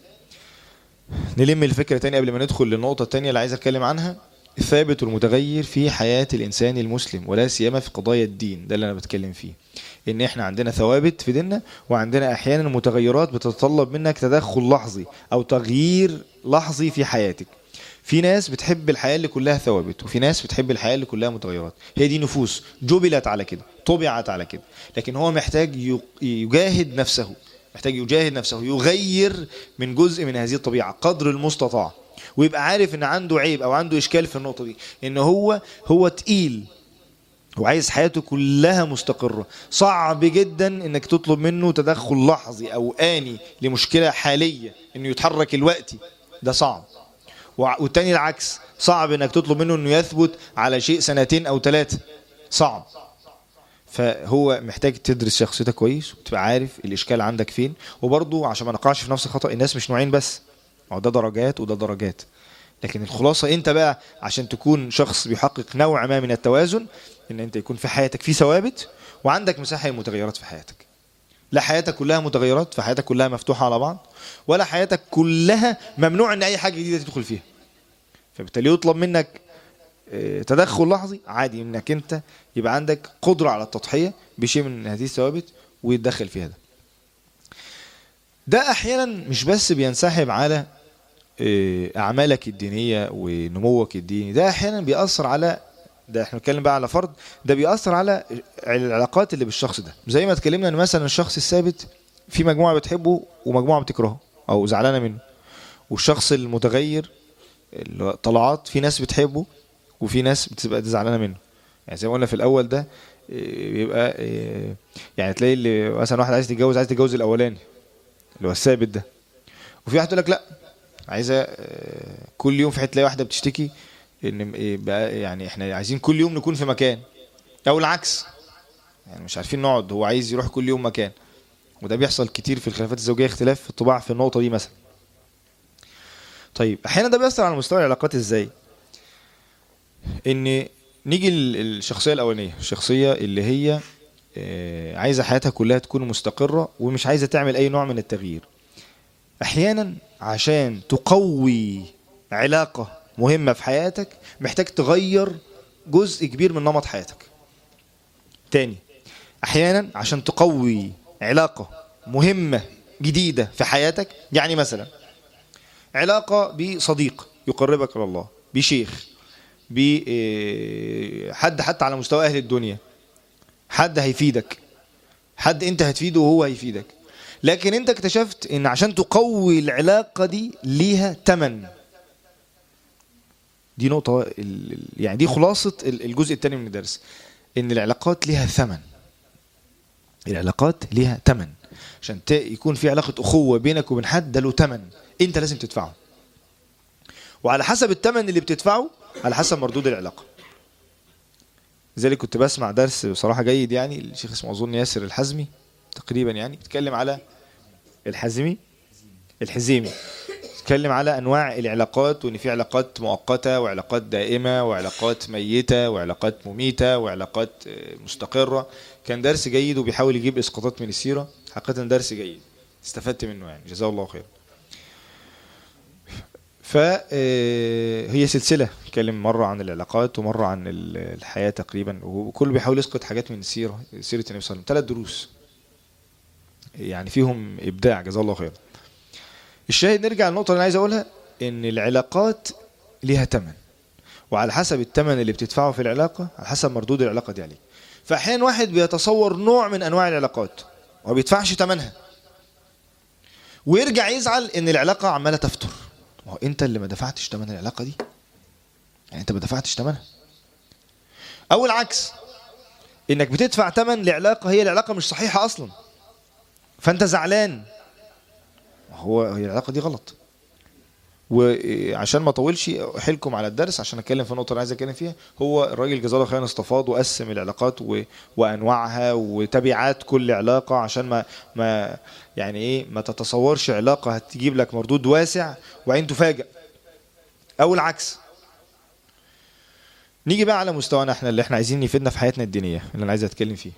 نلم الفكره تاني قبل ما ندخل للنقطه التانيه اللي عايز اتكلم عنها الثابت والمتغير في حياه الانسان المسلم ولا سيما في قضايا الدين ده اللي انا بتكلم فيه ان احنا عندنا ثوابت في ديننا وعندنا احيانا متغيرات بتتطلب منك تدخل لحظي او تغيير لحظي في حياتك في ناس بتحب الحياة اللي كلها ثوابت وفي ناس بتحب الحياة اللي كلها متغيرات هي دي نفوس جبلت على كده طبعت على كده لكن هو محتاج يجاهد نفسه محتاج يجاهد نفسه يغير من جزء من هذه الطبيعة قدر المستطاع ويبقى عارف ان عنده عيب او عنده اشكال في النقطة دي ان هو هو تقيل وعايز حياته كلها مستقرة صعب جدا انك تطلب منه تدخل لحظي او آني لمشكلة حالية انه يتحرك الوقتي ده صعب والتاني العكس صعب انك تطلب منه انه يثبت على شيء سنتين او ثلاثة صعب فهو محتاج تدرس شخصيتك كويس وتبقى عارف الاشكال عندك فين وبرضه عشان ما نقعش في نفس الخطأ الناس مش نوعين بس هو ده درجات وده درجات لكن الخلاصة انت بقى عشان تكون شخص بيحقق نوع ما من التوازن ان انت يكون في حياتك في ثوابت وعندك مساحة للمتغيرات في حياتك لا حياتك كلها متغيرات فحياتك كلها مفتوحة على بعض ولا حياتك كلها ممنوع ان اي حاجة جديدة تدخل فيها فبالتالي يطلب منك تدخل لحظي عادي انك انت يبقى عندك قدرة على التضحية بشيء من هذه الثوابت ويتدخل فيها ده ده احيانا مش بس بينسحب على اعمالك الدينية ونموك الديني ده احيانا بيأثر على ده احنا بنتكلم بقى على فرد ده بيأثر على العلاقات اللي بالشخص ده زي ما اتكلمنا ان مثلا الشخص الثابت في مجموعة بتحبه ومجموعة بتكرهه او زعلانة منه والشخص المتغير طلعات في ناس بتحبه وفي ناس بتبقى زعلانة منه يعني زي ما قلنا في الاول ده بيبقى يعني تلاقي اللي مثلا واحد عايز يتجوز عايز يتجوز الاولاني اللي هو الثابت ده وفي واحد يقول لك لا عايزه آه، كل يوم في حته تلاقي واحده بتشتكي ان إيه بقى يعني احنا عايزين كل يوم نكون في مكان او العكس يعني مش عارفين نقعد هو عايز يروح كل يوم مكان وده بيحصل كتير في الخلافات الزوجيه اختلاف في الطباع في النقطه دي مثلا طيب احيانا ده بيأثر على مستوى العلاقات ازاي ان نيجي للشخصيه الاولانيه الشخصيه اللي هي آه، عايزه حياتها كلها تكون مستقره ومش عايزه تعمل اي نوع من التغيير احيانا عشان تقوي علاقه مهمه في حياتك محتاج تغير جزء كبير من نمط حياتك تاني احيانا عشان تقوي علاقه مهمه جديده في حياتك يعني مثلا علاقه بصديق يقربك الى الله بشيخ بحد حتى على مستوى اهل الدنيا حد هيفيدك حد انت هتفيده وهو هيفيدك لكن انت اكتشفت ان عشان تقوي العلاقه دي ليها تمن دي نقطه ال- ال- يعني دي خلاصه ال- الجزء الثاني من الدرس ان العلاقات ليها ثمن العلاقات ليها تمن عشان ت- يكون في علاقه اخوه بينك وبين حد ده له تمن انت لازم تدفعه وعلى حسب التمن اللي بتدفعه على حسب مردود العلاقه لذلك كنت بسمع درس بصراحه جيد يعني الشيخ اسمه اظن ياسر الحزمي تقريبا يعني بيتكلم على الحزمي الحزيمي بيتكلم على انواع العلاقات وان في علاقات مؤقته وعلاقات دائمه وعلاقات ميته وعلاقات مميته وعلاقات آه، مستقره كان درس جيد وبيحاول يجيب اسقاطات من السيره حقيقه درس جيد استفدت منه يعني جزاه الله خير فهي سلسلة اتكلم مرة عن العلاقات ومرة عن ال- الحياة تقريبا وكله بيحاول يسقط حاجات من السيرة سيرة النبي صلى الله عليه وسلم ثلاث دروس يعني فيهم إبداع جزاه الله خير الشاهد نرجع للنقطة اللي أنا عايز أقولها إن العلاقات ليها تمن وعلى حسب التمن اللي بتدفعه في العلاقة على حسب مردود العلاقة دي عليك فأحيانا واحد بيتصور نوع من أنواع العلاقات وما بيدفعش تمنها ويرجع يزعل إن العلاقة عمالة تفتر ما هو انت اللي ما دفعتش ثمن العلاقه دي يعني انت ما دفعتش ثمنها او العكس انك بتدفع ثمن لعلاقه هي العلاقه مش صحيحه اصلا فانت زعلان ما هو هي العلاقه دي غلط وعشان ما اطولش احيلكم على الدرس عشان اتكلم في النقطه اللي عايز اتكلم فيها هو الراجل جزاه الله خيرا استفاض وقسم العلاقات و... وانواعها وتبعات كل علاقه عشان ما ما يعني ايه ما تتصورش علاقه هتجيب لك مردود واسع وبعدين تفاجئ او العكس نيجي بقى على مستوانا احنا اللي احنا عايزين يفيدنا في حياتنا الدينيه اللي انا عايز اتكلم فيه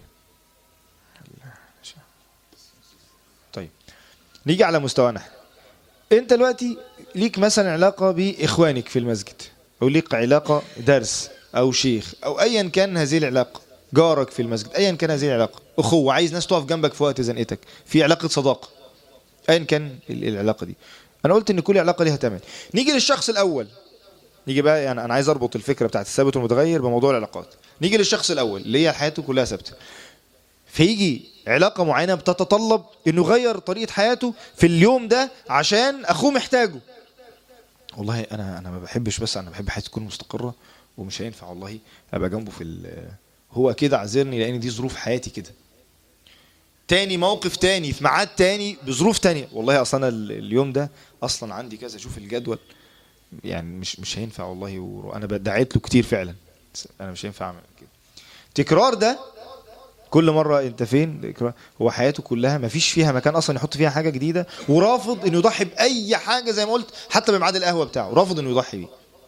طيب نيجي على مستوانا احنا انت دلوقتي ليك مثلا علاقه باخوانك في المسجد او ليك علاقه درس او شيخ او ايا كان هذه العلاقه جارك في المسجد ايا كان هذه العلاقه اخوه عايز ناس تقف جنبك في وقت زنقتك في علاقه صداقه ايا كان ال- العلاقه دي انا قلت ان كل علاقه ليها ثمن نيجي للشخص الاول نيجي بقى يعني انا عايز اربط الفكره بتاعت الثابت والمتغير بموضوع العلاقات نيجي للشخص الاول اللي هي حياته كلها ثابته فيجي علاقة معينة بتتطلب انه يغير طريقة حياته في اليوم ده عشان اخوه محتاجه والله انا انا ما بحبش بس انا بحب حياتي تكون مستقرة ومش هينفع والله ابقى جنبه في ال- هو كده عذرني لان دي ظروف حياتي كده تاني موقف تاني في ميعاد تاني بظروف تانية والله اصلا أنا ال- اليوم ده اصلا عندي كذا اشوف الجدول يعني مش مش هينفع والله وانا دعيت له كتير فعلا بس انا مش هينفع اعمل كده تكرار ده كل مره انت فين هو حياته كلها ما فيش فيها مكان اصلا يحط فيها حاجه جديده ورافض انه يضحي باي حاجه زي ما قلت حتى بميعاد القهوه بتاعه رافض انه يضحي بيه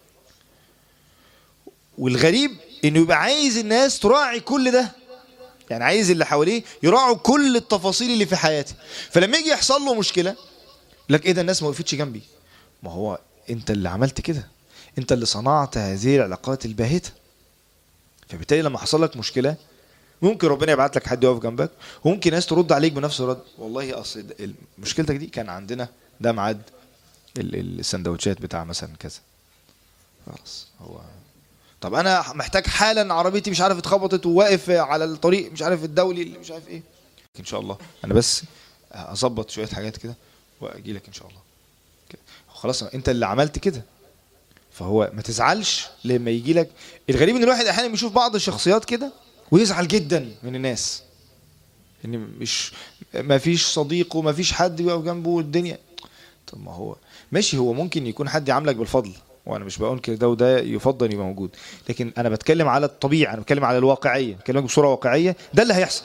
والغريب انه يبقى عايز الناس تراعي كل ده يعني عايز اللي حواليه يراعوا كل التفاصيل اللي في حياتي فلما يجي يحصل له مشكله لك ايه ده الناس ما وقفتش جنبي ما هو انت اللي عملت كده انت اللي صنعت هذه العلاقات الباهته فبالتالي لما حصل لك مشكله ممكن ربنا يبعت لك حد يقف جنبك وممكن ناس ترد عليك بنفس الرد والله اصل ده- ال- مشكلتك دي كان عندنا ده ميعاد ال- ال- السندوتشات بتاع مثلا كذا خلاص هو طب انا محتاج حالا عربيتي مش عارف اتخبطت وواقف على الطريق مش عارف الدولي اللي مش عارف ايه ان شاء الله انا بس اظبط شويه حاجات كده واجي لك ان شاء الله كده. خلاص انت اللي عملت كده فهو ما تزعلش لما يجي لك الغريب ان الواحد احيانا بيشوف بعض الشخصيات كده ويزعل جدا من الناس ان مش ما فيش صديق وما فيش حد يقف جنبه والدنيا طب ما هو ماشي هو ممكن يكون حد يعاملك بالفضل وانا مش بقول كده ده وده يفضل يبقى موجود لكن انا بتكلم على الطبيعه انا بتكلم على الواقعيه بتكلمك بصوره واقعيه ده اللي هيحصل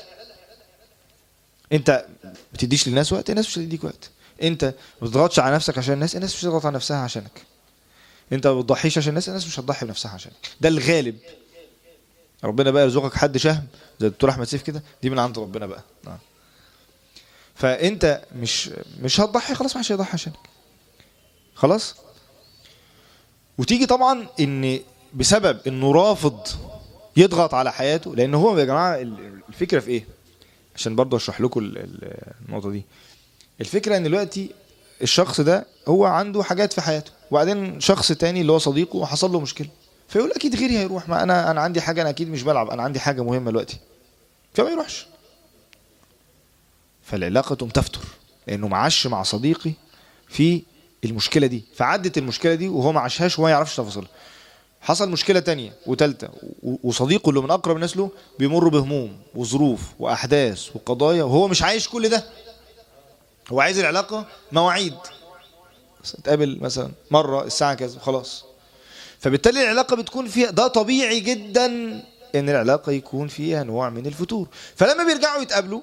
انت بتديش للناس وقت الناس مش هتديك وقت انت ما بتضغطش على نفسك عشان الناس الناس مش هتضغط على نفسها عشانك انت ما بتضحيش عشان الناس الناس مش هتضحي بنفسها عشانك ده الغالب ربنا بقى يرزقك حد شهم زي الدكتور احمد سيف كده دي من عند ربنا بقى نعم. فانت مش مش هتضحي خلاص ما حدش هيضحي عشانك خلاص وتيجي طبعا ان بسبب انه رافض يضغط على حياته لان هو يا جماعه الفكره في ايه عشان برضه اشرح لكم ال- ال- النقطه دي الفكره ان دلوقتي الشخص ده هو عنده حاجات في حياته وبعدين شخص تاني اللي هو صديقه حصل له مشكله فيقول اكيد غيري هيروح ما انا انا عندي حاجه انا اكيد مش بلعب انا عندي حاجه مهمه دلوقتي فما يروحش فالعلاقه تقوم تفتر لانه معاش مع صديقي في المشكله دي فعدت المشكله دي وهو ما عاشهاش وما يعرفش تفاصيلها حصل مشكله تانية وتالتة و- وصديقه اللي من اقرب الناس له بيمر بهموم وظروف واحداث وقضايا وهو مش عايش كل ده هو عايز العلاقه مواعيد بس نتقابل مثلا مره الساعه كذا خلاص فبالتالي العلاقه بتكون فيها ده طبيعي جدا ان العلاقه يكون فيها نوع من الفتور فلما بيرجعوا يتقابلوا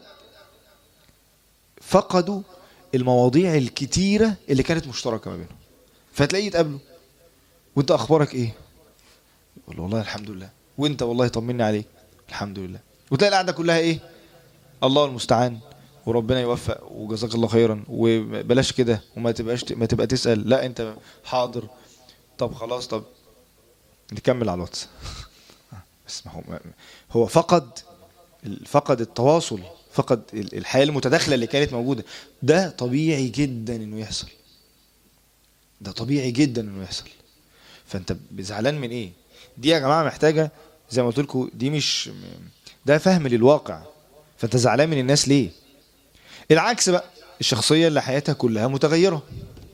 فقدوا المواضيع الكتيره اللي كانت مشتركه ما بينهم فتلاقيه يتقابلوا وانت اخبارك ايه يقول له والله الحمد لله وانت والله طمني عليك الحمد لله وتلاقي القعده كلها ايه الله المستعان وربنا يوفق وجزاك الله خيرا وبلاش كده وما تبقاش ما تبقى تسال لا انت حاضر طب خلاص طب نكمل على الواتس بس ما هو هو فقد فقد التواصل فقد الحياه المتداخله اللي كانت موجوده ده طبيعي جدا انه يحصل ده طبيعي جدا انه يحصل فانت زعلان من ايه دي يا جماعه محتاجه زي ما قلت لكم دي مش ده فهم للواقع فانت زعلان من الناس ليه العكس بقى الشخصيه اللي حياتها كلها متغيره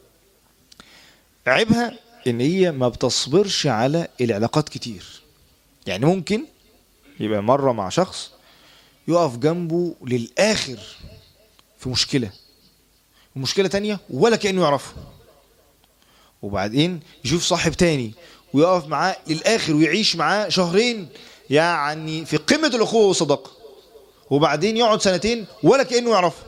عيبها ان هي ما بتصبرش على العلاقات كتير يعني ممكن يبقى مره مع شخص يقف جنبه للاخر في مشكله ومشكله تانية ولا كانه يعرفه وبعدين يشوف صاحب تاني ويقف معاه للاخر ويعيش معاه شهرين يعني في قمه الاخوه والصداقه وبعدين يقعد سنتين ولا كانه يعرفه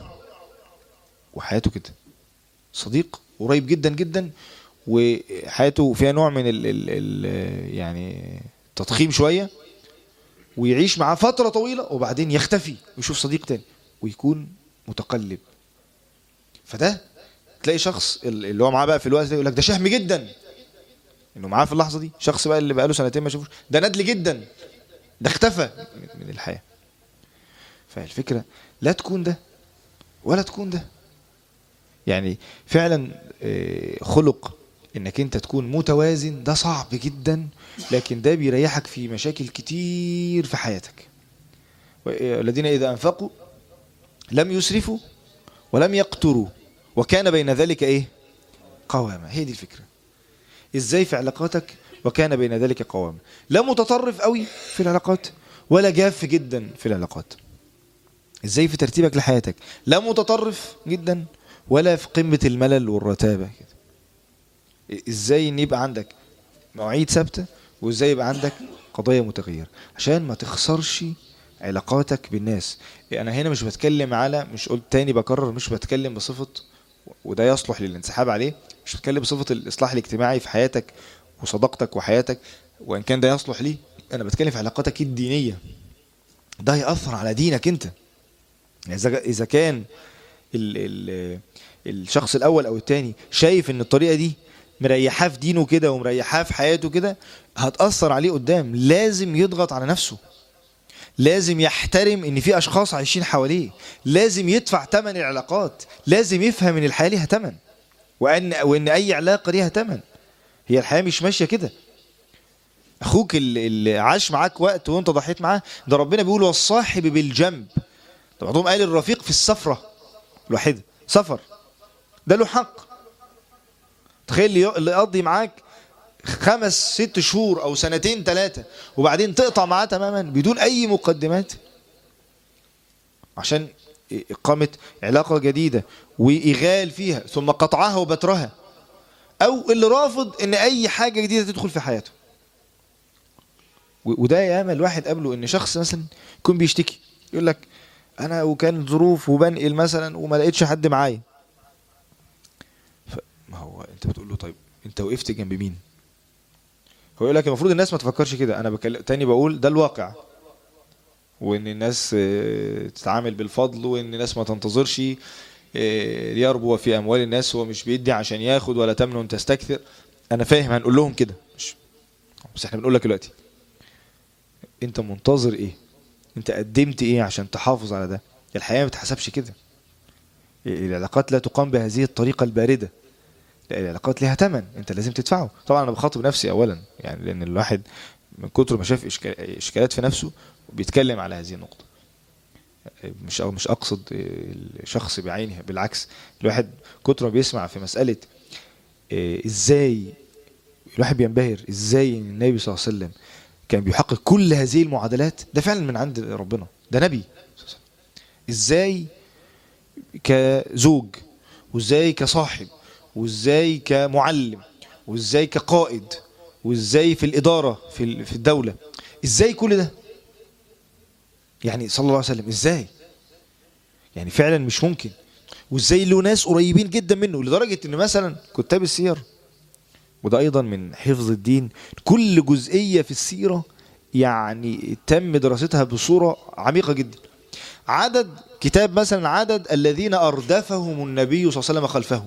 وحياته كده صديق قريب جدا جدا وحياته فيها نوع من ال ال ال يعني تضخيم شويه ويعيش معاه فتره طويله وبعدين يختفي ويشوف صديق تاني ويكون متقلب فده تلاقي شخص اللي هو معاه بقى في الوقت ده يقول لك ده شهم جدا انه معاه في اللحظه دي شخص بقى اللي بقى له سنتين ما شافوش ده ندل جدا ده اختفى من الحياه فالفكره لا تكون ده ولا تكون ده يعني فعلا خلق انك انت تكون متوازن ده صعب جدا لكن ده بيريحك في مشاكل كتير في حياتك الذين اذا انفقوا لم يسرفوا ولم يقتروا وكان بين ذلك ايه قوامة هي دي الفكرة ازاي في علاقاتك وكان بين ذلك قوامة لا متطرف قوي في العلاقات ولا جاف جدا في العلاقات ازاي في ترتيبك لحياتك لا متطرف جدا ولا في قمة الملل والرتابة كده ازاي ان يبقى عندك مواعيد ثابتة وازاي يبقى عندك قضايا متغيرة عشان ما تخسرش علاقاتك بالناس انا هنا مش بتكلم على مش قلت تاني بكرر مش بتكلم بصفة وده يصلح للانسحاب عليه مش بتكلم بصفة الاصلاح الاجتماعي في حياتك وصداقتك وحياتك وان كان ده يصلح ليه انا بتكلم في علاقاتك الدينية ده هيأثر على دينك انت اذا كان ال ال الشخص الاول او الثاني شايف ان الطريقه دي مريحاه في دينه كده ومريحاه في حياته كده هتاثر عليه قدام لازم يضغط على نفسه لازم يحترم ان في اشخاص عايشين حواليه لازم يدفع ثمن العلاقات لازم يفهم ان الحياه ليها ثمن وان وان اي علاقه ليها ثمن هي الحياه مش ماشيه كده اخوك اللي عاش معاك وقت وانت ضحيت معاه ده ربنا بيقول والصاحب بالجنب ده بعضهم قال الرفيق في السفره الواحده سفر ده له حق تخيل اللي يقضي معاك خمس ست شهور او سنتين ثلاثة وبعدين تقطع معاه تماما بدون اي مقدمات عشان إقامة علاقة جديدة وإغال فيها ثم قطعها وبترها أو اللي رافض إن أي حاجة جديدة تدخل في حياته و- وده ياما الواحد قابله إن شخص مثلا يكون بيشتكي يقول لك أنا وكان ظروف وبنقل مثلا وما لقيتش حد معايا ف- ما هو أنت بتقول له طيب أنت وقفت جنب مين؟ هو يقول لك المفروض الناس ما تفكرش كده أنا بكلم تاني بقول ده الواقع وان الناس آه، تتعامل بالفضل وان الناس ما تنتظرش آه، ليربو في اموال الناس هو مش بيدي عشان ياخد ولا تمنن تستكثر انا فاهم هنقول لهم كده مش بس احنا بنقول لك دلوقتي انت منتظر ايه انت قدمت ايه عشان تحافظ على ده الحياه ما بتحسبش كده العلاقات لا تقام بهذه الطريقه البارده لا العلاقات ليها ثمن انت لازم تدفعه طبعا انا بخاطب نفسي اولا يعني لان الواحد من كتر ما شاف إشكال- اشكالات في نفسه بيتكلم على هذه النقطه مش أو مش اقصد الشخص بعينه بالعكس الواحد كتر ما بيسمع في مساله إيه، ازاي الواحد بينبهر ازاي إن النبي صلى الله عليه وسلم كان بيحقق كل هذه المعادلات ده فعلا من عند ربنا ده نبي ازاي كزوج وازاي كصاحب وازاي كمعلم وازاي كقائد وازاي في الإدارة في ال- في الدولة ازاي كل ده يعني صلى الله عليه وسلم ازاي يعني فعلا مش ممكن وازاي له ناس قريبين جدا منه لدرجة ان مثلا كتاب السير وده ايضا من حفظ الدين كل جزئية في السيرة يعني تم دراستها بصورة عميقة جدا عدد كتاب مثلا عدد الذين أردفهم النبي صلى الله عليه وسلم خلفه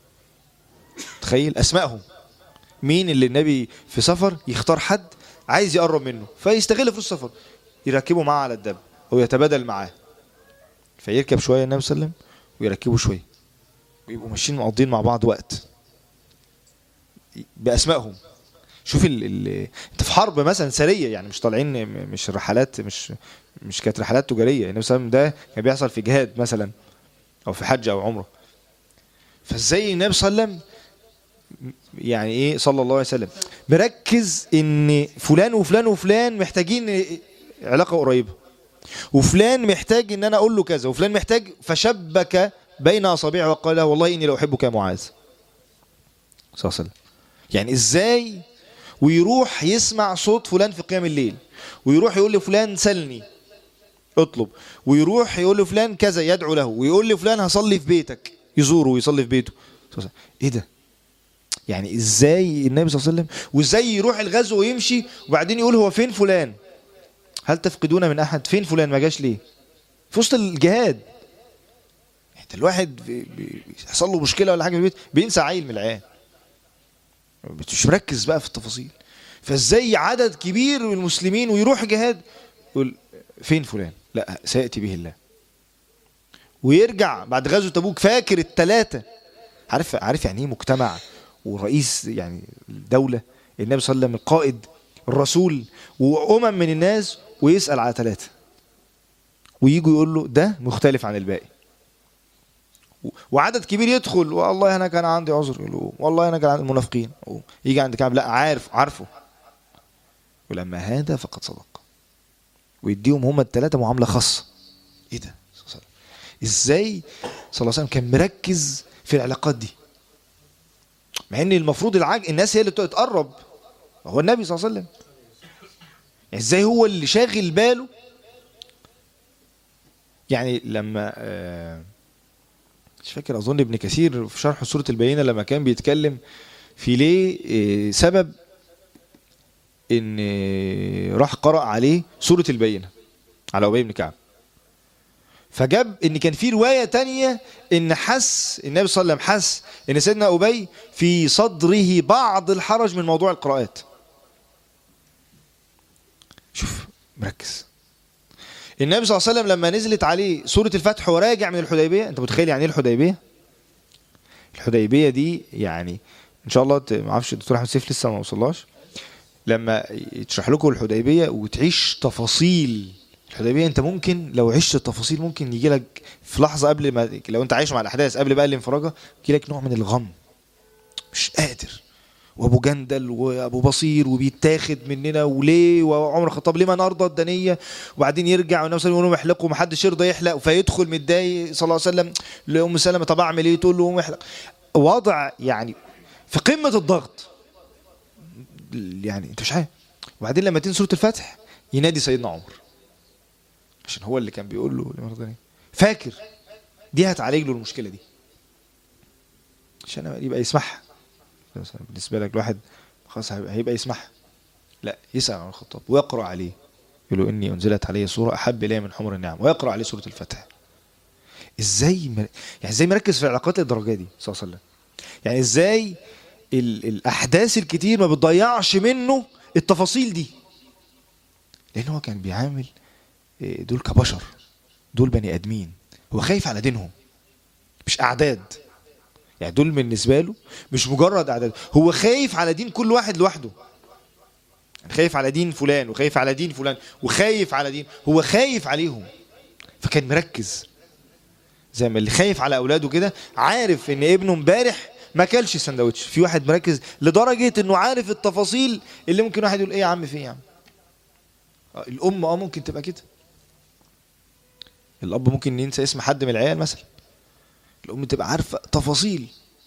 تخيل أسمائهم مين اللي النبي في سفر يختار حد عايز يقرب منه فيستغل في السفر يركبه معاه على الدب أو يتبادل معاه فيركب شوية النبي صلى الله عليه وسلم ويركبه شوية ويبقوا ماشيين مقضين مع بعض وقت بأسمائهم شوف ال ال انت في حرب مثلا سريه يعني مش طالعين م- مش رحلات مش مش كانت رحلات تجاريه النبي صلى الله عليه وسلم ده كان بيحصل في جهاد مثلا او في حج او عمره فازاي النبي صلى الله عليه وسلم يعني ايه صلى الله عليه وسلم مركز ان فلان وفلان وفلان محتاجين علاقه قريبه وفلان محتاج ان انا اقول له كذا وفلان محتاج فشبك بين اصابعه وقال له والله اني لاحبك يا معاذ صلى الله عليه وسلم يعني ازاي ويروح يسمع صوت فلان في قيام الليل ويروح يقول لفلان سلني اطلب ويروح يقول لفلان كذا يدعو له ويقول لفلان هصلي في بيتك يزوره ويصلي في بيته ايه ده يعني ازاي النبي صلى الله عليه وسلم وازاي يروح الغزو ويمشي وبعدين يقول هو فين فلان هل تفقدون من احد فين فلان ما جاش ليه في وسط الجهاد انت الواحد بي- بي- بيحصل له مشكله ولا حاجه في البيت بينسى عيل من العيال مش مركز بقى في التفاصيل فازاي عدد كبير من المسلمين ويروح جهاد يقول فين فلان لا سياتي به الله ويرجع بعد غزوه تبوك فاكر الثلاثه عارف عارف يعني ايه مجتمع ورئيس يعني الدوله النبي صلى الله عليه وسلم القائد الرسول وامم من الناس ويسال على ثلاثه ويجوا يقول له ده مختلف عن الباقي وعدد كبير يدخل والله انا كان عندي عذر يقول له والله انا كان عندي المنافقين يجي عند كعب لا عارف عارفه ولما هذا فقد صدق ويديهم هم الثلاثه معامله خاصه ايه ده صلى الله عليه وسلم. ازاي صلى الله عليه وسلم كان مركز في العلاقات دي مع ان المفروض العج... الناس هي اللي تقرب هو النبي صلى الله عليه وسلم يعني ازاي هو اللي شاغل باله يعني لما آه مش فاكر اظن ابن كثير في شرح سوره البينه لما كان بيتكلم في ليه آه، سبب ان آه، راح قرأ عليه سوره البينه على ابي بن كعب فجاب ان كان في روايه تانية ان حس النبي صلى الله عليه وسلم حس ان سيدنا ابي في صدره بعض الحرج من موضوع القراءات شوف مركز النبي صلى الله عليه وسلم لما نزلت عليه سورة الفتح وراجع من الحديبية انت متخيل يعني ايه الحديبية الحديبية دي يعني ان شاء الله ت- ما اعرفش الدكتور احمد سيف لسه ما وصلهاش لما يشرح لكم الحديبية وتعيش تفاصيل الحديبية انت ممكن لو عشت التفاصيل ممكن يجي لك في لحظة قبل ما لو انت عايش مع الاحداث قبل بقى الانفراجة يجي لك نوع من الغم مش قادر وابو جندل وابو بصير وبيتاخد مننا وليه وعمر الخطاب ليه ما نرضى الدنيه وبعدين يرجع والنبي صلى الله عليه وسلم يحلقوا ومحدش يرضى يحلق فيدخل متضايق صلى الله عليه وسلم لام سلمة طب اعمل ايه تقول له قوم احلق وضع يعني في قمه الضغط يعني انت مش عارف وبعدين لما تنسى سوره الفتح ينادي سيدنا عمر عشان هو اللي كان بيقول له لمرضاني فاكر دي هتعالج له المشكله دي عشان يبقى يسمعها مثلا بالنسبه لك الواحد خلاص هيبقى, هيبقى يسمعها لا يسال عن الخطاب ويقرا عليه يقول له اني انزلت علي سوره احب الي من حمر النعم ويقرا عليه سوره الفتح ازاي م... يعني ازاي مركز في العلاقات للدرجه دي صلى الله عليه وسلم يعني ازاي ال... الاحداث الكتير ما بتضيعش منه التفاصيل دي لان هو كان بيعامل دول كبشر دول بني ادمين هو خايف على دينهم مش اعداد يعني دول بالنسبه له مش مجرد اعداد هو خايف على دين كل واحد لوحده يعني خايف على دين فلان وخايف على دين فلان وخايف على دين هو خايف عليهم فكان مركز زي ما اللي خايف على اولاده كده عارف ان ابنه امبارح ما كلش سندوتش في واحد مركز لدرجه انه عارف التفاصيل اللي ممكن واحد يقول ايه يا عم في يا عم الام اه ممكن تبقى كده الاب ممكن ينسى اسم حد من العيال مثلا الام تبقى عارفه تفاصيل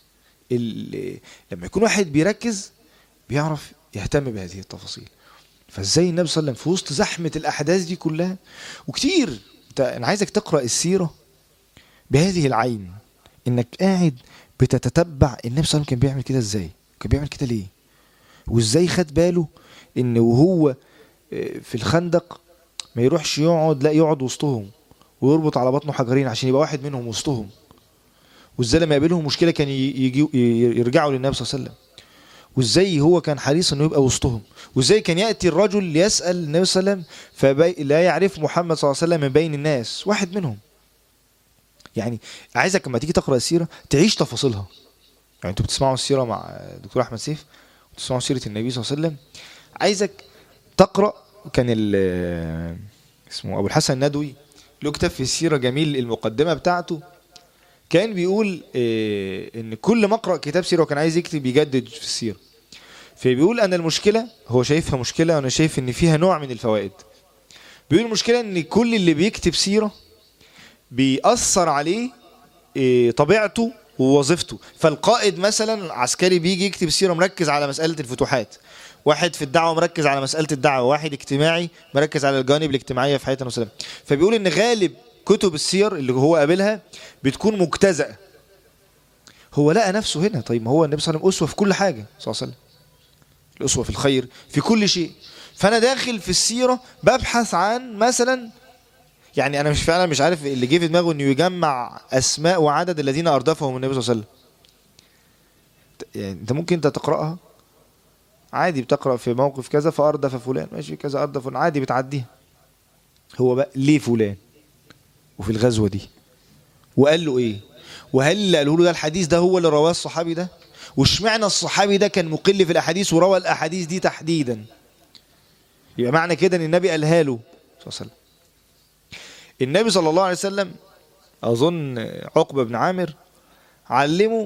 لما يكون واحد بيركز بيعرف يهتم بهذه التفاصيل فازاي النبي صلى الله عليه وسلم في وسط زحمه الاحداث دي كلها وكتير انت انا عايزك تقرا السيره بهذه العين انك قاعد بتتتبع النبي صلى الله عليه وسلم كان بيعمل كده ازاي كان بيعمل كده ليه وازاي خد باله ان وهو في الخندق ما يروحش يقعد لا يقعد وسطهم ويربط على بطنه حجرين عشان يبقى واحد منهم وسطهم وازاي لما يقابلهم مشكله كان يجي يرجعوا للنبي صلى الله عليه وسلم وازاي هو كان حريص انه يبقى وسطهم وازاي كان ياتي الرجل ليسال النبي صلى الله عليه وسلم فلا يعرف محمد صلى الله عليه وسلم من بين الناس واحد منهم يعني عايزك لما تيجي تقرا السيره تعيش تفاصيلها يعني انتوا بتسمعوا السيره مع دكتور احمد سيف وتسمعوا سيره النبي صلى الله عليه وسلم عايزك تقرا كان اسمه ابو الحسن الندوي له كتاب في السيره جميل المقدمه بتاعته كان بيقول إيه ان كل ما اقرا كتاب سيره وكان عايز يكتب يجدد في السيره فبيقول ان المشكله هو شايفها مشكله وانا شايف ان فيها نوع من الفوائد بيقول المشكله ان كل اللي بيكتب سيره بيأثر عليه إيه طبيعته ووظيفته فالقائد مثلا عسكري بيجي يكتب سيره مركز على مساله الفتوحات واحد في الدعوه مركز على مساله الدعوه واحد اجتماعي مركز على الجوانب الاجتماعيه في حياه النبي صلى الله عليه وسلم فبيقول ان غالب كتب السير اللي هو قابلها بتكون مجتزأة هو لقى نفسه هنا طيب ما هو النبي صلى الله عليه وسلم أسوة في كل حاجة صلى الله عليه وسلم الأسوة في الخير في كل شيء فأنا داخل في السيرة ببحث عن مثلا يعني أنا مش فعلا مش عارف اللي جه في دماغه إنه يجمع أسماء وعدد الذين أردفهم النبي صلى الله عليه وسلم يعني أنت ممكن أنت تقرأها عادي بتقرأ في موقف كذا فأردف فلان ماشي كذا أردف فلان عادي بتعديها هو بقى ليه فلان وفي الغزوة دي وقال له ايه وهل اللي قاله له ده الحديث ده هو اللي رواه الصحابي ده واشمعنى الصحابي ده كان مقل في الاحاديث وروى الاحاديث دي تحديدا يبقى معنى كده ان النبي قالها له صلى الله عليه وسلم النبي صلى الله عليه وسلم اظن عقبه بن عامر علمه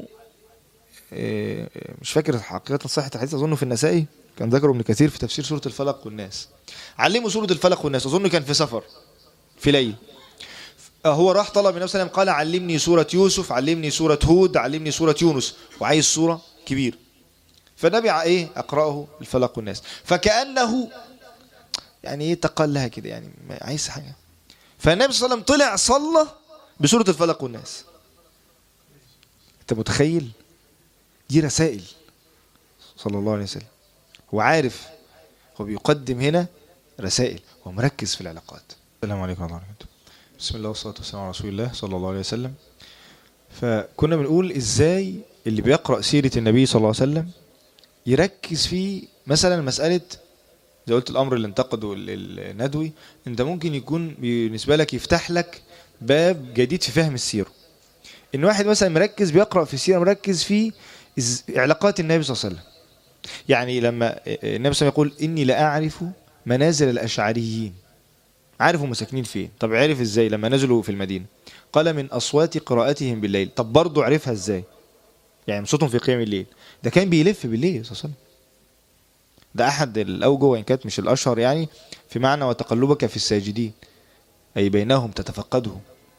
مش فاكر حقيقه صحه الحديث اظنه في النسائي كان ذكره ابن كثير في تفسير سوره الفلق والناس علمه سوره الفلق والناس اظن كان في سفر في ليل هو راح طلب من النبي صلى الله عليه وسلم قال علمني سورة يوسف علمني سورة هود علمني سورة يونس وعايز سورة كبير فالنبي ايه اقراه الفلق والناس فكأنه يعني ايه تقلها كده يعني عايز حاجة فالنبي صلى الله عليه وسلم طلع صلى بسورة الفلق والناس انت متخيل دي رسائل صلى الله عليه وسلم هو عارف هو بيقدم هنا رسائل هو مركز في العلاقات السلام عليكم ورحمة الله وبركاته بسم الله والصلاة والسلام على رسول الله صلى الله عليه وسلم فكنا بنقول ازاي اللي بيقرأ سيرة النبي صلى الله عليه وسلم يركز في مثلا مسألة زي قلت الأمر اللي انتقده الندوي انت ممكن يكون بالنسبة لك يفتح لك باب جديد في فهم السيرة ان واحد مثلا مركز بيقرأ في السيرة مركز في علاقات النبي صلى الله عليه وسلم يعني لما النبي صلى الله عليه وسلم يقول إني لأعرف منازل الأشعريين عارف هم ساكنين فين طب عرف ازاي لما نزلوا في المدينة قال من أصوات قراءتهم بالليل طب برضه عرفها ازاي يعني مبسوطهم في قيام الليل ده كان بيلف بالليل صلى الله عليه وسلم ده احد الاوجه وان كانت مش الاشهر يعني في معنى وتقلبك في الساجدين اي بينهم تتفقدهم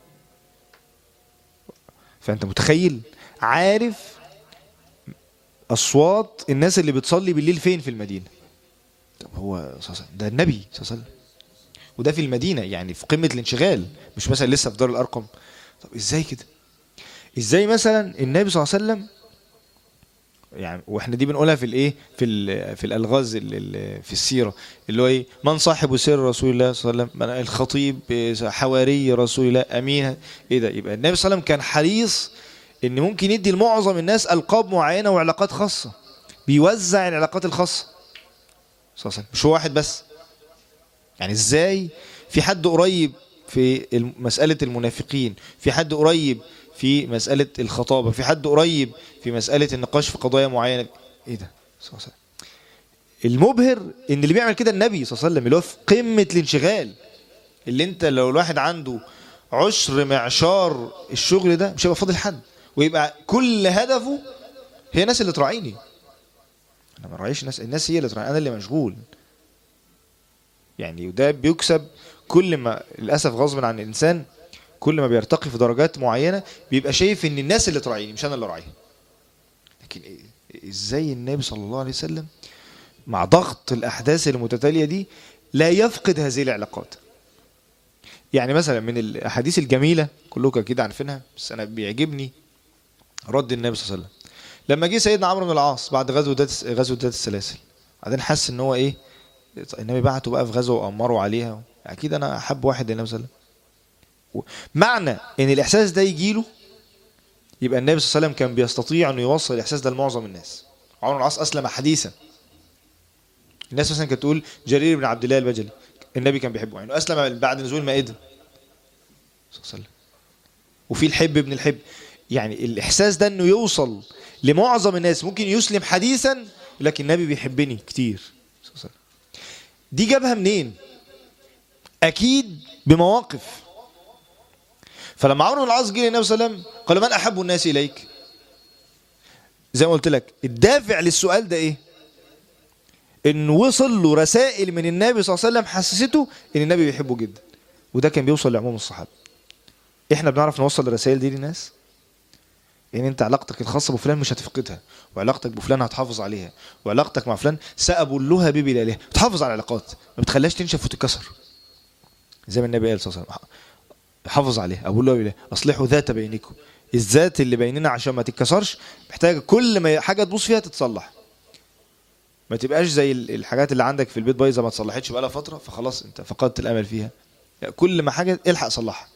فانت متخيل عارف اصوات الناس اللي بتصلي بالليل فين في المدينه طب هو صلى الله عليه وسلم ده النبي صلى الله عليه وسلم وده في المدينه يعني في قمه الانشغال مش مثلا لسه في دار الارقم طب ازاي كده ازاي مثلا النبي صلى الله عليه وسلم يعني واحنا دي بنقولها في الايه في ال في الالغاز ال- ال- في السيره اللي هو ايه من صاحب سر رسول الله صلى الله عليه وسلم من الخطيب حواري رسول الله امين ايه ده يبقى النبي صلى الله عليه وسلم كان حريص ان ممكن يدي لمعظم الناس القاب معينه وعلاقات خاصه بيوزع العلاقات الخاصه صلى الله عليه وسلم مش هو واحد بس يعني ازاي في حد قريب في الم- مسألة المنافقين في حد قريب في مسألة الخطابة في حد قريب في مسألة النقاش في قضايا معينة ايه ده صلى الله عليه وسلم المبهر ان اللي بيعمل كده النبي صلى الله عليه وسلم اللي هو في قمة الانشغال اللي انت لو الواحد عنده عشر معشار الشغل ده مش هيبقى فاضل حد ويبقى كل هدفه هي الناس اللي تراعيني انا ما راعيش الناس الناس هي اللي تراعيني انا اللي مشغول يعني وده بيكسب كل ما للاسف غصب عن الانسان كل ما بيرتقي في درجات معينه بيبقى شايف ان الناس اللي تراعيني مش انا اللي راعيها لكن إيه- ازاي النبي صلى الله عليه وسلم مع ضغط الاحداث المتتاليه دي لا يفقد هذه العلاقات يعني مثلا من الاحاديث الجميله كلكم اكيد عارفينها بس انا بيعجبني رد النبي صلى الله عليه وسلم لما جه سيدنا عمرو بن العاص بعد غزوه ذات غزوه ذات السلاسل بعدين حس ان هو ايه النبي بعته بقى في غزوه وامره عليها اكيد انا احب واحد للنبي صلى الله عليه وسلم معنى ان الاحساس ده يجي له يبقى النبي صلى الله عليه وسلم كان بيستطيع انه يوصل الاحساس ده لمعظم الناس عمرو بن العاص اسلم حديثا الناس مثلا كانت تقول جرير بن عبد الله البجلي النبي كان بيحبه يعني اسلم بعد نزول المائده صلى الله عليه وسلم وفي الحب بن الحب يعني الاحساس ده انه يوصل لمعظم الناس ممكن يسلم حديثا لكن النبي بيحبني كتير صلى الله عليه وسلم دي جابها منين اكيد بمواقف فلما عمرو بن العاص جه للنبي صلى الله عليه وسلم قال من احب الناس اليك زي ما قلت لك الدافع للسؤال ده ايه ان وصل له رسائل من النبي صلى الله عليه وسلم حسسته ان النبي بيحبه جدا وده كان بيوصل لعموم الصحابه احنا بنعرف نوصل الرسائل دي للناس يعني انت علاقتك الخاصه بفلان مش هتفقدها وعلاقتك بفلان هتحافظ عليها وعلاقتك مع فلان سأبلها ببلالها تحافظ على العلاقات ما بتخليهاش تنشف وتتكسر زي ما النبي قال صلى الله عليه وسلم حافظ عليها ابو الله بالله اصلحوا ذات بينكم الذات اللي بيننا عشان ما تتكسرش محتاجه كل ما حاجه تبوظ فيها تتصلح ما تبقاش زي ال- الحاجات اللي عندك في البيت بايظه ما اتصلحتش بقالها فتره فخلاص انت فقدت الامل فيها لا، كل ما حاجه الحق صلحها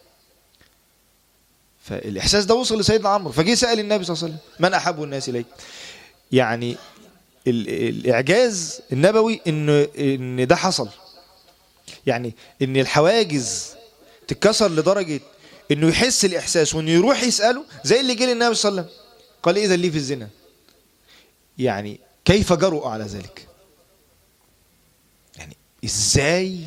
فالاحساس ده وصل لسيدنا عمرو فجه سال النبي صلى الله عليه وسلم من احب الناس اليك يعني ال- الاعجاز النبوي ان ان ده حصل يعني ان الحواجز تتكسر لدرجه انه يحس الاحساس وانه يروح يساله زي اللي جه للنبي صلى الله عليه وسلم قال اذا لي في الزنا يعني كيف جرؤ على ذلك يعني ازاي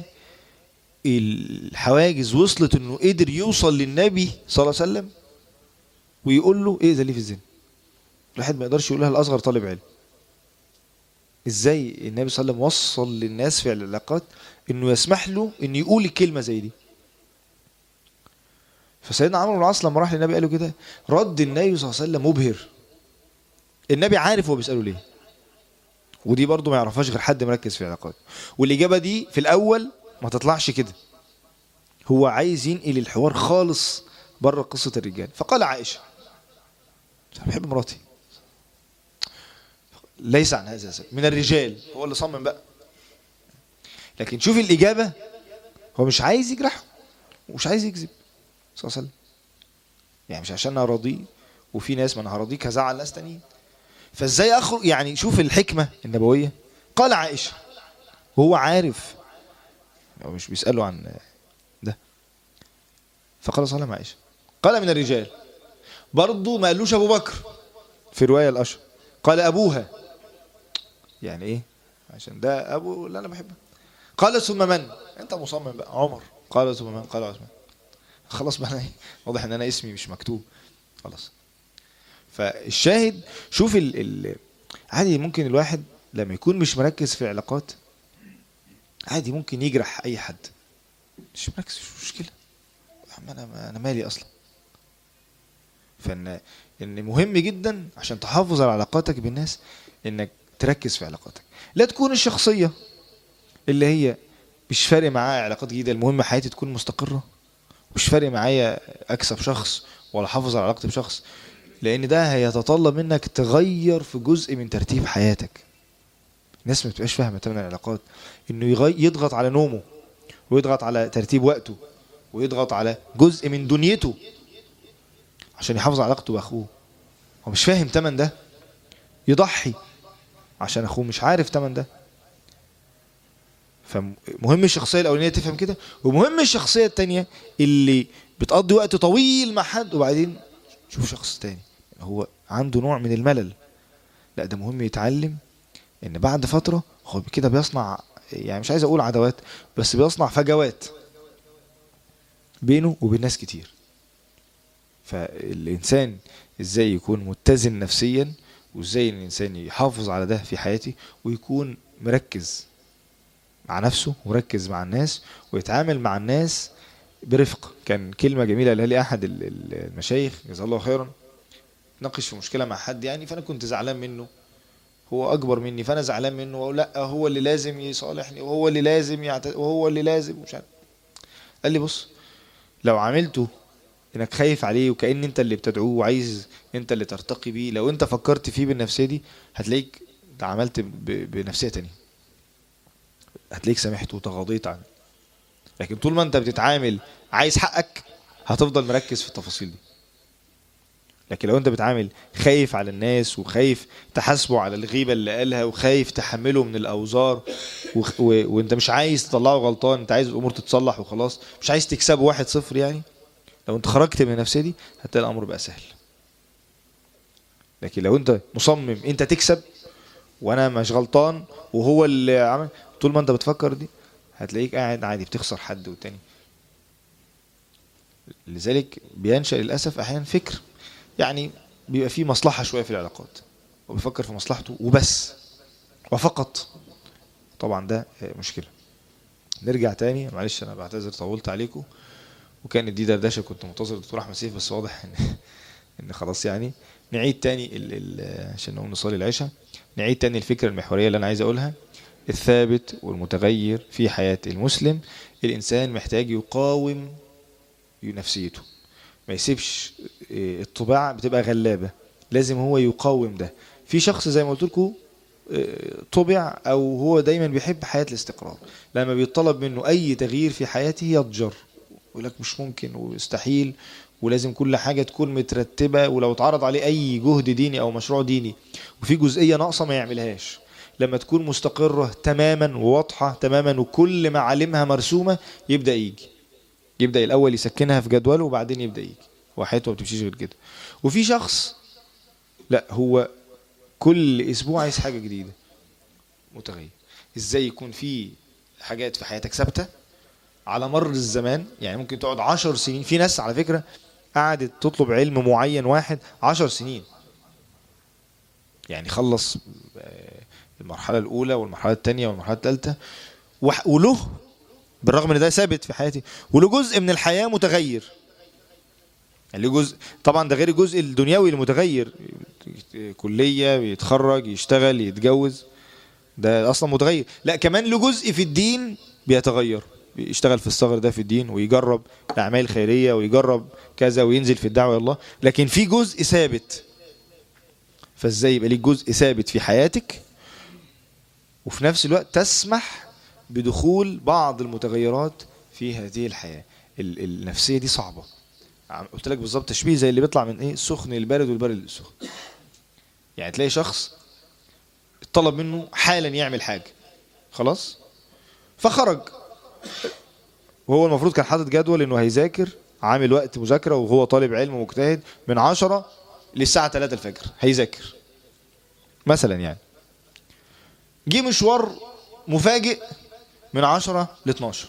الحواجز وصلت انه قدر يوصل للنبي صلى الله عليه وسلم ويقول له ايه لي في الزنا الواحد ما يقدرش يقولها لاصغر طالب علم ازاي النبي صلى الله عليه وسلم وصل للناس في العلاقات انه يسمح له انه يقول الكلمه زي دي فسيدنا عمرو بن العاص لما راح للنبي قال له كده رد النبي صلى الله عليه وسلم مبهر النبي عارف هو بيساله ليه ودي برضو ما يعرفهاش غير حد مركز في العلاقات والاجابه دي في الاول ما تطلعش كده هو عايز ينقل الحوار خالص بره قصه الرجال فقال عائشه انا بحب مراتي ليس عن هذا السبب من الرجال هو اللي صمم بقى لكن شوف الاجابه هو مش عايز يجرحه ومش عايز يكذب صلى الله عليه وسلم يعني مش عشان انا راضيه وفي ناس ما انا هراضيك هزعل ناس تانيين فازاي اخرج يعني شوف الحكمه النبويه قال عائشه وهو عارف هو مش بيساله عن ده فقال صلى الله عليه وسلم عائشه قال من الرجال برضه ما قالوش ابو بكر في روايه الاشهر قال ابوها يعني ايه عشان ده ابو اللي انا بحبه قال ثم من انت مصمم بقى عمر قال ثم من قال عثمان خلاص بقى أنا إيه؟ واضح ان انا اسمي مش مكتوب خلاص فالشاهد شوف ال ال عادي ممكن الواحد لما يكون مش مركز في العلاقات عادي ممكن يجرح اي حد مش مركز مش مشكله يا عم انا انا مالي اصلا فان ان مهم جدا عشان تحافظ على علاقاتك بالناس انك تركز في علاقاتك لا تكون الشخصيه اللي هي مش فارق معايا علاقات جديده المهم حياتي تكون مستقره مش فارق معايا اكسب شخص ولا احافظ على علاقتي بشخص لان ده هيتطلب منك تغير في جزء من ترتيب حياتك الناس ما بتبقاش فاهمه تمن العلاقات انه يغي... يضغط على نومه ويضغط على ترتيب وقته ويضغط على جزء من دنيته عشان يحافظ على علاقته باخوه هو مش فاهم تمن ده يضحي عشان اخوه مش عارف تمن ده فمهم الشخصيه الاولانيه تفهم كده ومهم الشخصيه الثانيه اللي بتقضي وقت طويل مع حد وبعدين شوف شخص تاني هو عنده نوع من الملل لا ده مهم يتعلم ان بعد فتره هو كده بيصنع يعني مش عايز اقول عداوات بس بيصنع فجوات بينه وبين ناس كتير فالانسان ازاي يكون متزن نفسيا وازاي الانسان يحافظ على ده في حياته ويكون مركز مع نفسه مركز مع الناس ويتعامل مع الناس برفق كان كلمة جميلة قالها لي أحد المشايخ جزاه الله خيرا ناقش في مشكلة مع حد يعني فأنا كنت زعلان منه هو أكبر مني فأنا زعلان منه وأقول لا هو اللي لازم يصالحني وهو اللي لازم يعت... وهو اللي لازم مش عارف قال لي بص لو عملته انك خايف عليه وكأن انت اللي بتدعوه وعايز انت اللي ترتقي بيه لو انت فكرت فيه بالنفسية دي هتلاقيك تعاملت ب... بنفسية تانية هتلاقيك سامحت وتغاضيت عنه لكن طول ما انت بتتعامل عايز حقك هتفضل مركز في التفاصيل دي لكن لو انت بتعامل خايف على الناس وخايف تحاسبه على الغيبة اللي قالها وخايف تحمله من الأوزار و... و... وانت مش عايز تطلعه غلطان انت عايز الأمور تتصلح وخلاص مش عايز تكسبه واحد صفر يعني لو انت خرجت من النفسية دي هتلاقي الأمر بقى سهل لكن لو انت مصمم انت تكسب وانا مش غلطان وهو اللي عمل طول ما انت بتفكر دي هتلاقيك قاعد عادي بتخسر حد والتاني لذلك بينشأ للأسف أحيانا فكر يعني بيبقى فيه مصلحة شوية في العلاقات وبيفكر في مصلحته وبس وفقط طبعا ده مشكلة نرجع تاني معلش أنا بعتذر طولت عليكم وكانت دي دردشة كنت منتظر الدكتور أحمد سيف بس واضح إن إن خلاص يعني نعيد تاني ال ال عشان نقوم نصلي العشاء نعيد تاني الفكرة المحورية اللي أنا عايز أقولها الثابت والمتغير في حياة المسلم الإنسان محتاج يقاوم نفسيته ما يسيبش الطباع بتبقى غلابة لازم هو يقاوم ده في شخص زي ما قلت لكم طبع أو هو دايما بيحب حياة الاستقرار لما بيطلب منه أي تغيير في حياته يضجر يقول لك مش ممكن ويستحيل ولازم كل حاجة تكون مترتبة ولو اتعرض عليه أي جهد ديني أو مشروع ديني وفي جزئية ناقصة ما يعملهاش لما تكون مستقرة تماما وواضحة تماما وكل معالمها مرسومة يبدأ يجي يبدأ الأول يسكنها في جدوله وبعدين يبدأ يجي وحياته ما بتمشيش غير كده وفي شخص لا هو كل أسبوع عايز حاجة جديدة متغير ازاي يكون في حاجات في حياتك ثابتة على مر الزمان يعني ممكن تقعد عشر سنين في ناس على فكرة قعدت تطلب علم معين واحد عشر سنين يعني خلص المرحلة الأولى والمرحلة الثانية والمرحلة الثالثة وله بالرغم ان ده ثابت في حياتي وله جزء من الحياة متغير يعني جزء طبعا ده غير الجزء الدنيوي المتغير كلية يتخرج يشتغل يتجوز ده اصلا متغير لا كمان له جزء في الدين بيتغير يشتغل في الصغر ده في الدين ويجرب الاعمال الخيريه ويجرب كذا وينزل في الدعوه الى الله لكن في جزء ثابت فازاي يبقى ليك جزء ثابت في حياتك وفي نفس الوقت تسمح بدخول بعض المتغيرات في هذه الحياه النفسيه دي صعبه قلت لك بالظبط تشبيه زي اللي بيطلع من ايه السخن للبارد والبارد للسخن يعني تلاقي شخص طلب منه حالا يعمل حاجه خلاص فخرج وهو المفروض كان حاطط جدول انه هيذاكر عامل وقت مذاكره وهو طالب علم ومجتهد من 10 للساعه 3 الفجر هيذاكر مثلا يعني جه مشوار مفاجئ من 10 ل 12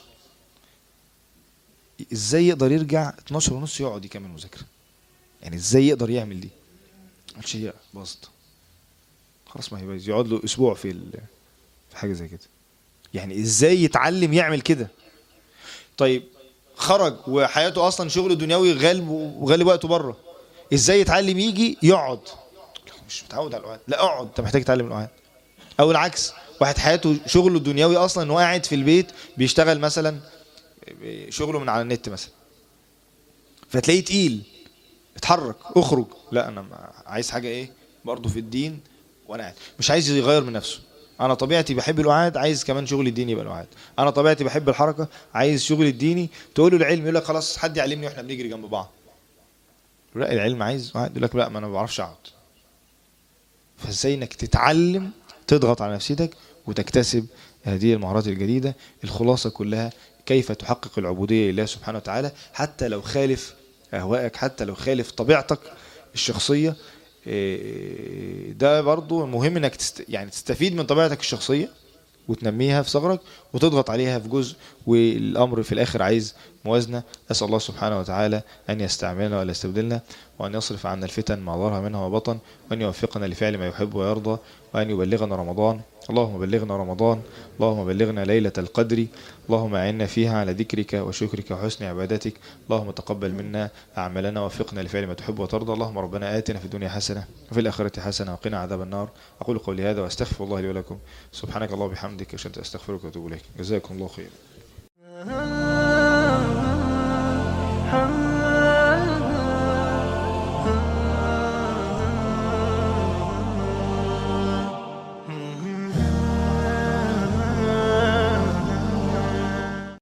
ازاي يقدر يرجع 12 ونص يقعد يكمل مذاكره يعني ازاي يقدر يعمل دي قالش هي باظت خلاص ما هي بايظ يقعد له اسبوع في ال- في حاجه زي كده يعني ازاي يتعلم يعمل كده طيب خرج وحياته اصلا شغل دنيوي غالب وغالب وقته بره ازاي يتعلم يجي يقعد مش متعود على القعاد لا اقعد انت محتاج تتعلم القعاد او العكس واحد حياته شغله الدنيوي اصلا ان هو قاعد في البيت بيشتغل مثلا شغله من على النت مثلا فتلاقيه تقيل اتحرك اخرج لا انا ما- عايز حاجه ايه برضه في الدين وانا قاعد مش عايز يغير من نفسه انا طبيعتي بحب القعاد عايز كمان شغل الديني يبقى القعاد انا طبيعتي بحب الحركه عايز شغل الديني تقول له العلم يقول لك خلاص حد يعلمني واحنا بنجري جنب بعض لا العلم عايز قعد يقول لك لا ما انا ما بعرفش اقعد فازاي انك تتعلم تضغط على نفسيتك وتكتسب هذه المهارات الجديده الخلاصه كلها كيف تحقق العبوديه لله سبحانه وتعالى حتى لو خالف اهوائك حتى لو خالف طبيعتك الشخصيه إيه، ده برضو مهم انك تست... يعني تستفيد من طبيعتك الشخصيه وتنميها في صغرك وتضغط عليها في جزء والامر في الاخر عايز موازنه اسال الله سبحانه وتعالى ان يستعملنا ولا يستبدلنا وان يصرف عنا الفتن ما ظهر منها وبطن وان يوفقنا لفعل ما يحب ويرضى وان يبلغنا رمضان اللهم بلغنا رمضان اللهم بلغنا ليله القدر اللهم اعنا فيها على ذكرك وشكرك وحسن عبادتك اللهم تقبل منا اعمالنا ووفقنا لفعل ما تحب وترضى اللهم ربنا اتنا في الدنيا حسنه وفي الاخره حسنه وقنا عذاب النار اقول قولي هذا واستغفر الله لي ولكم سبحانك اللهم وبحمدك اشهد ان لا اله الا انت استغفرك واتوب اليك جزاكم الله خيرا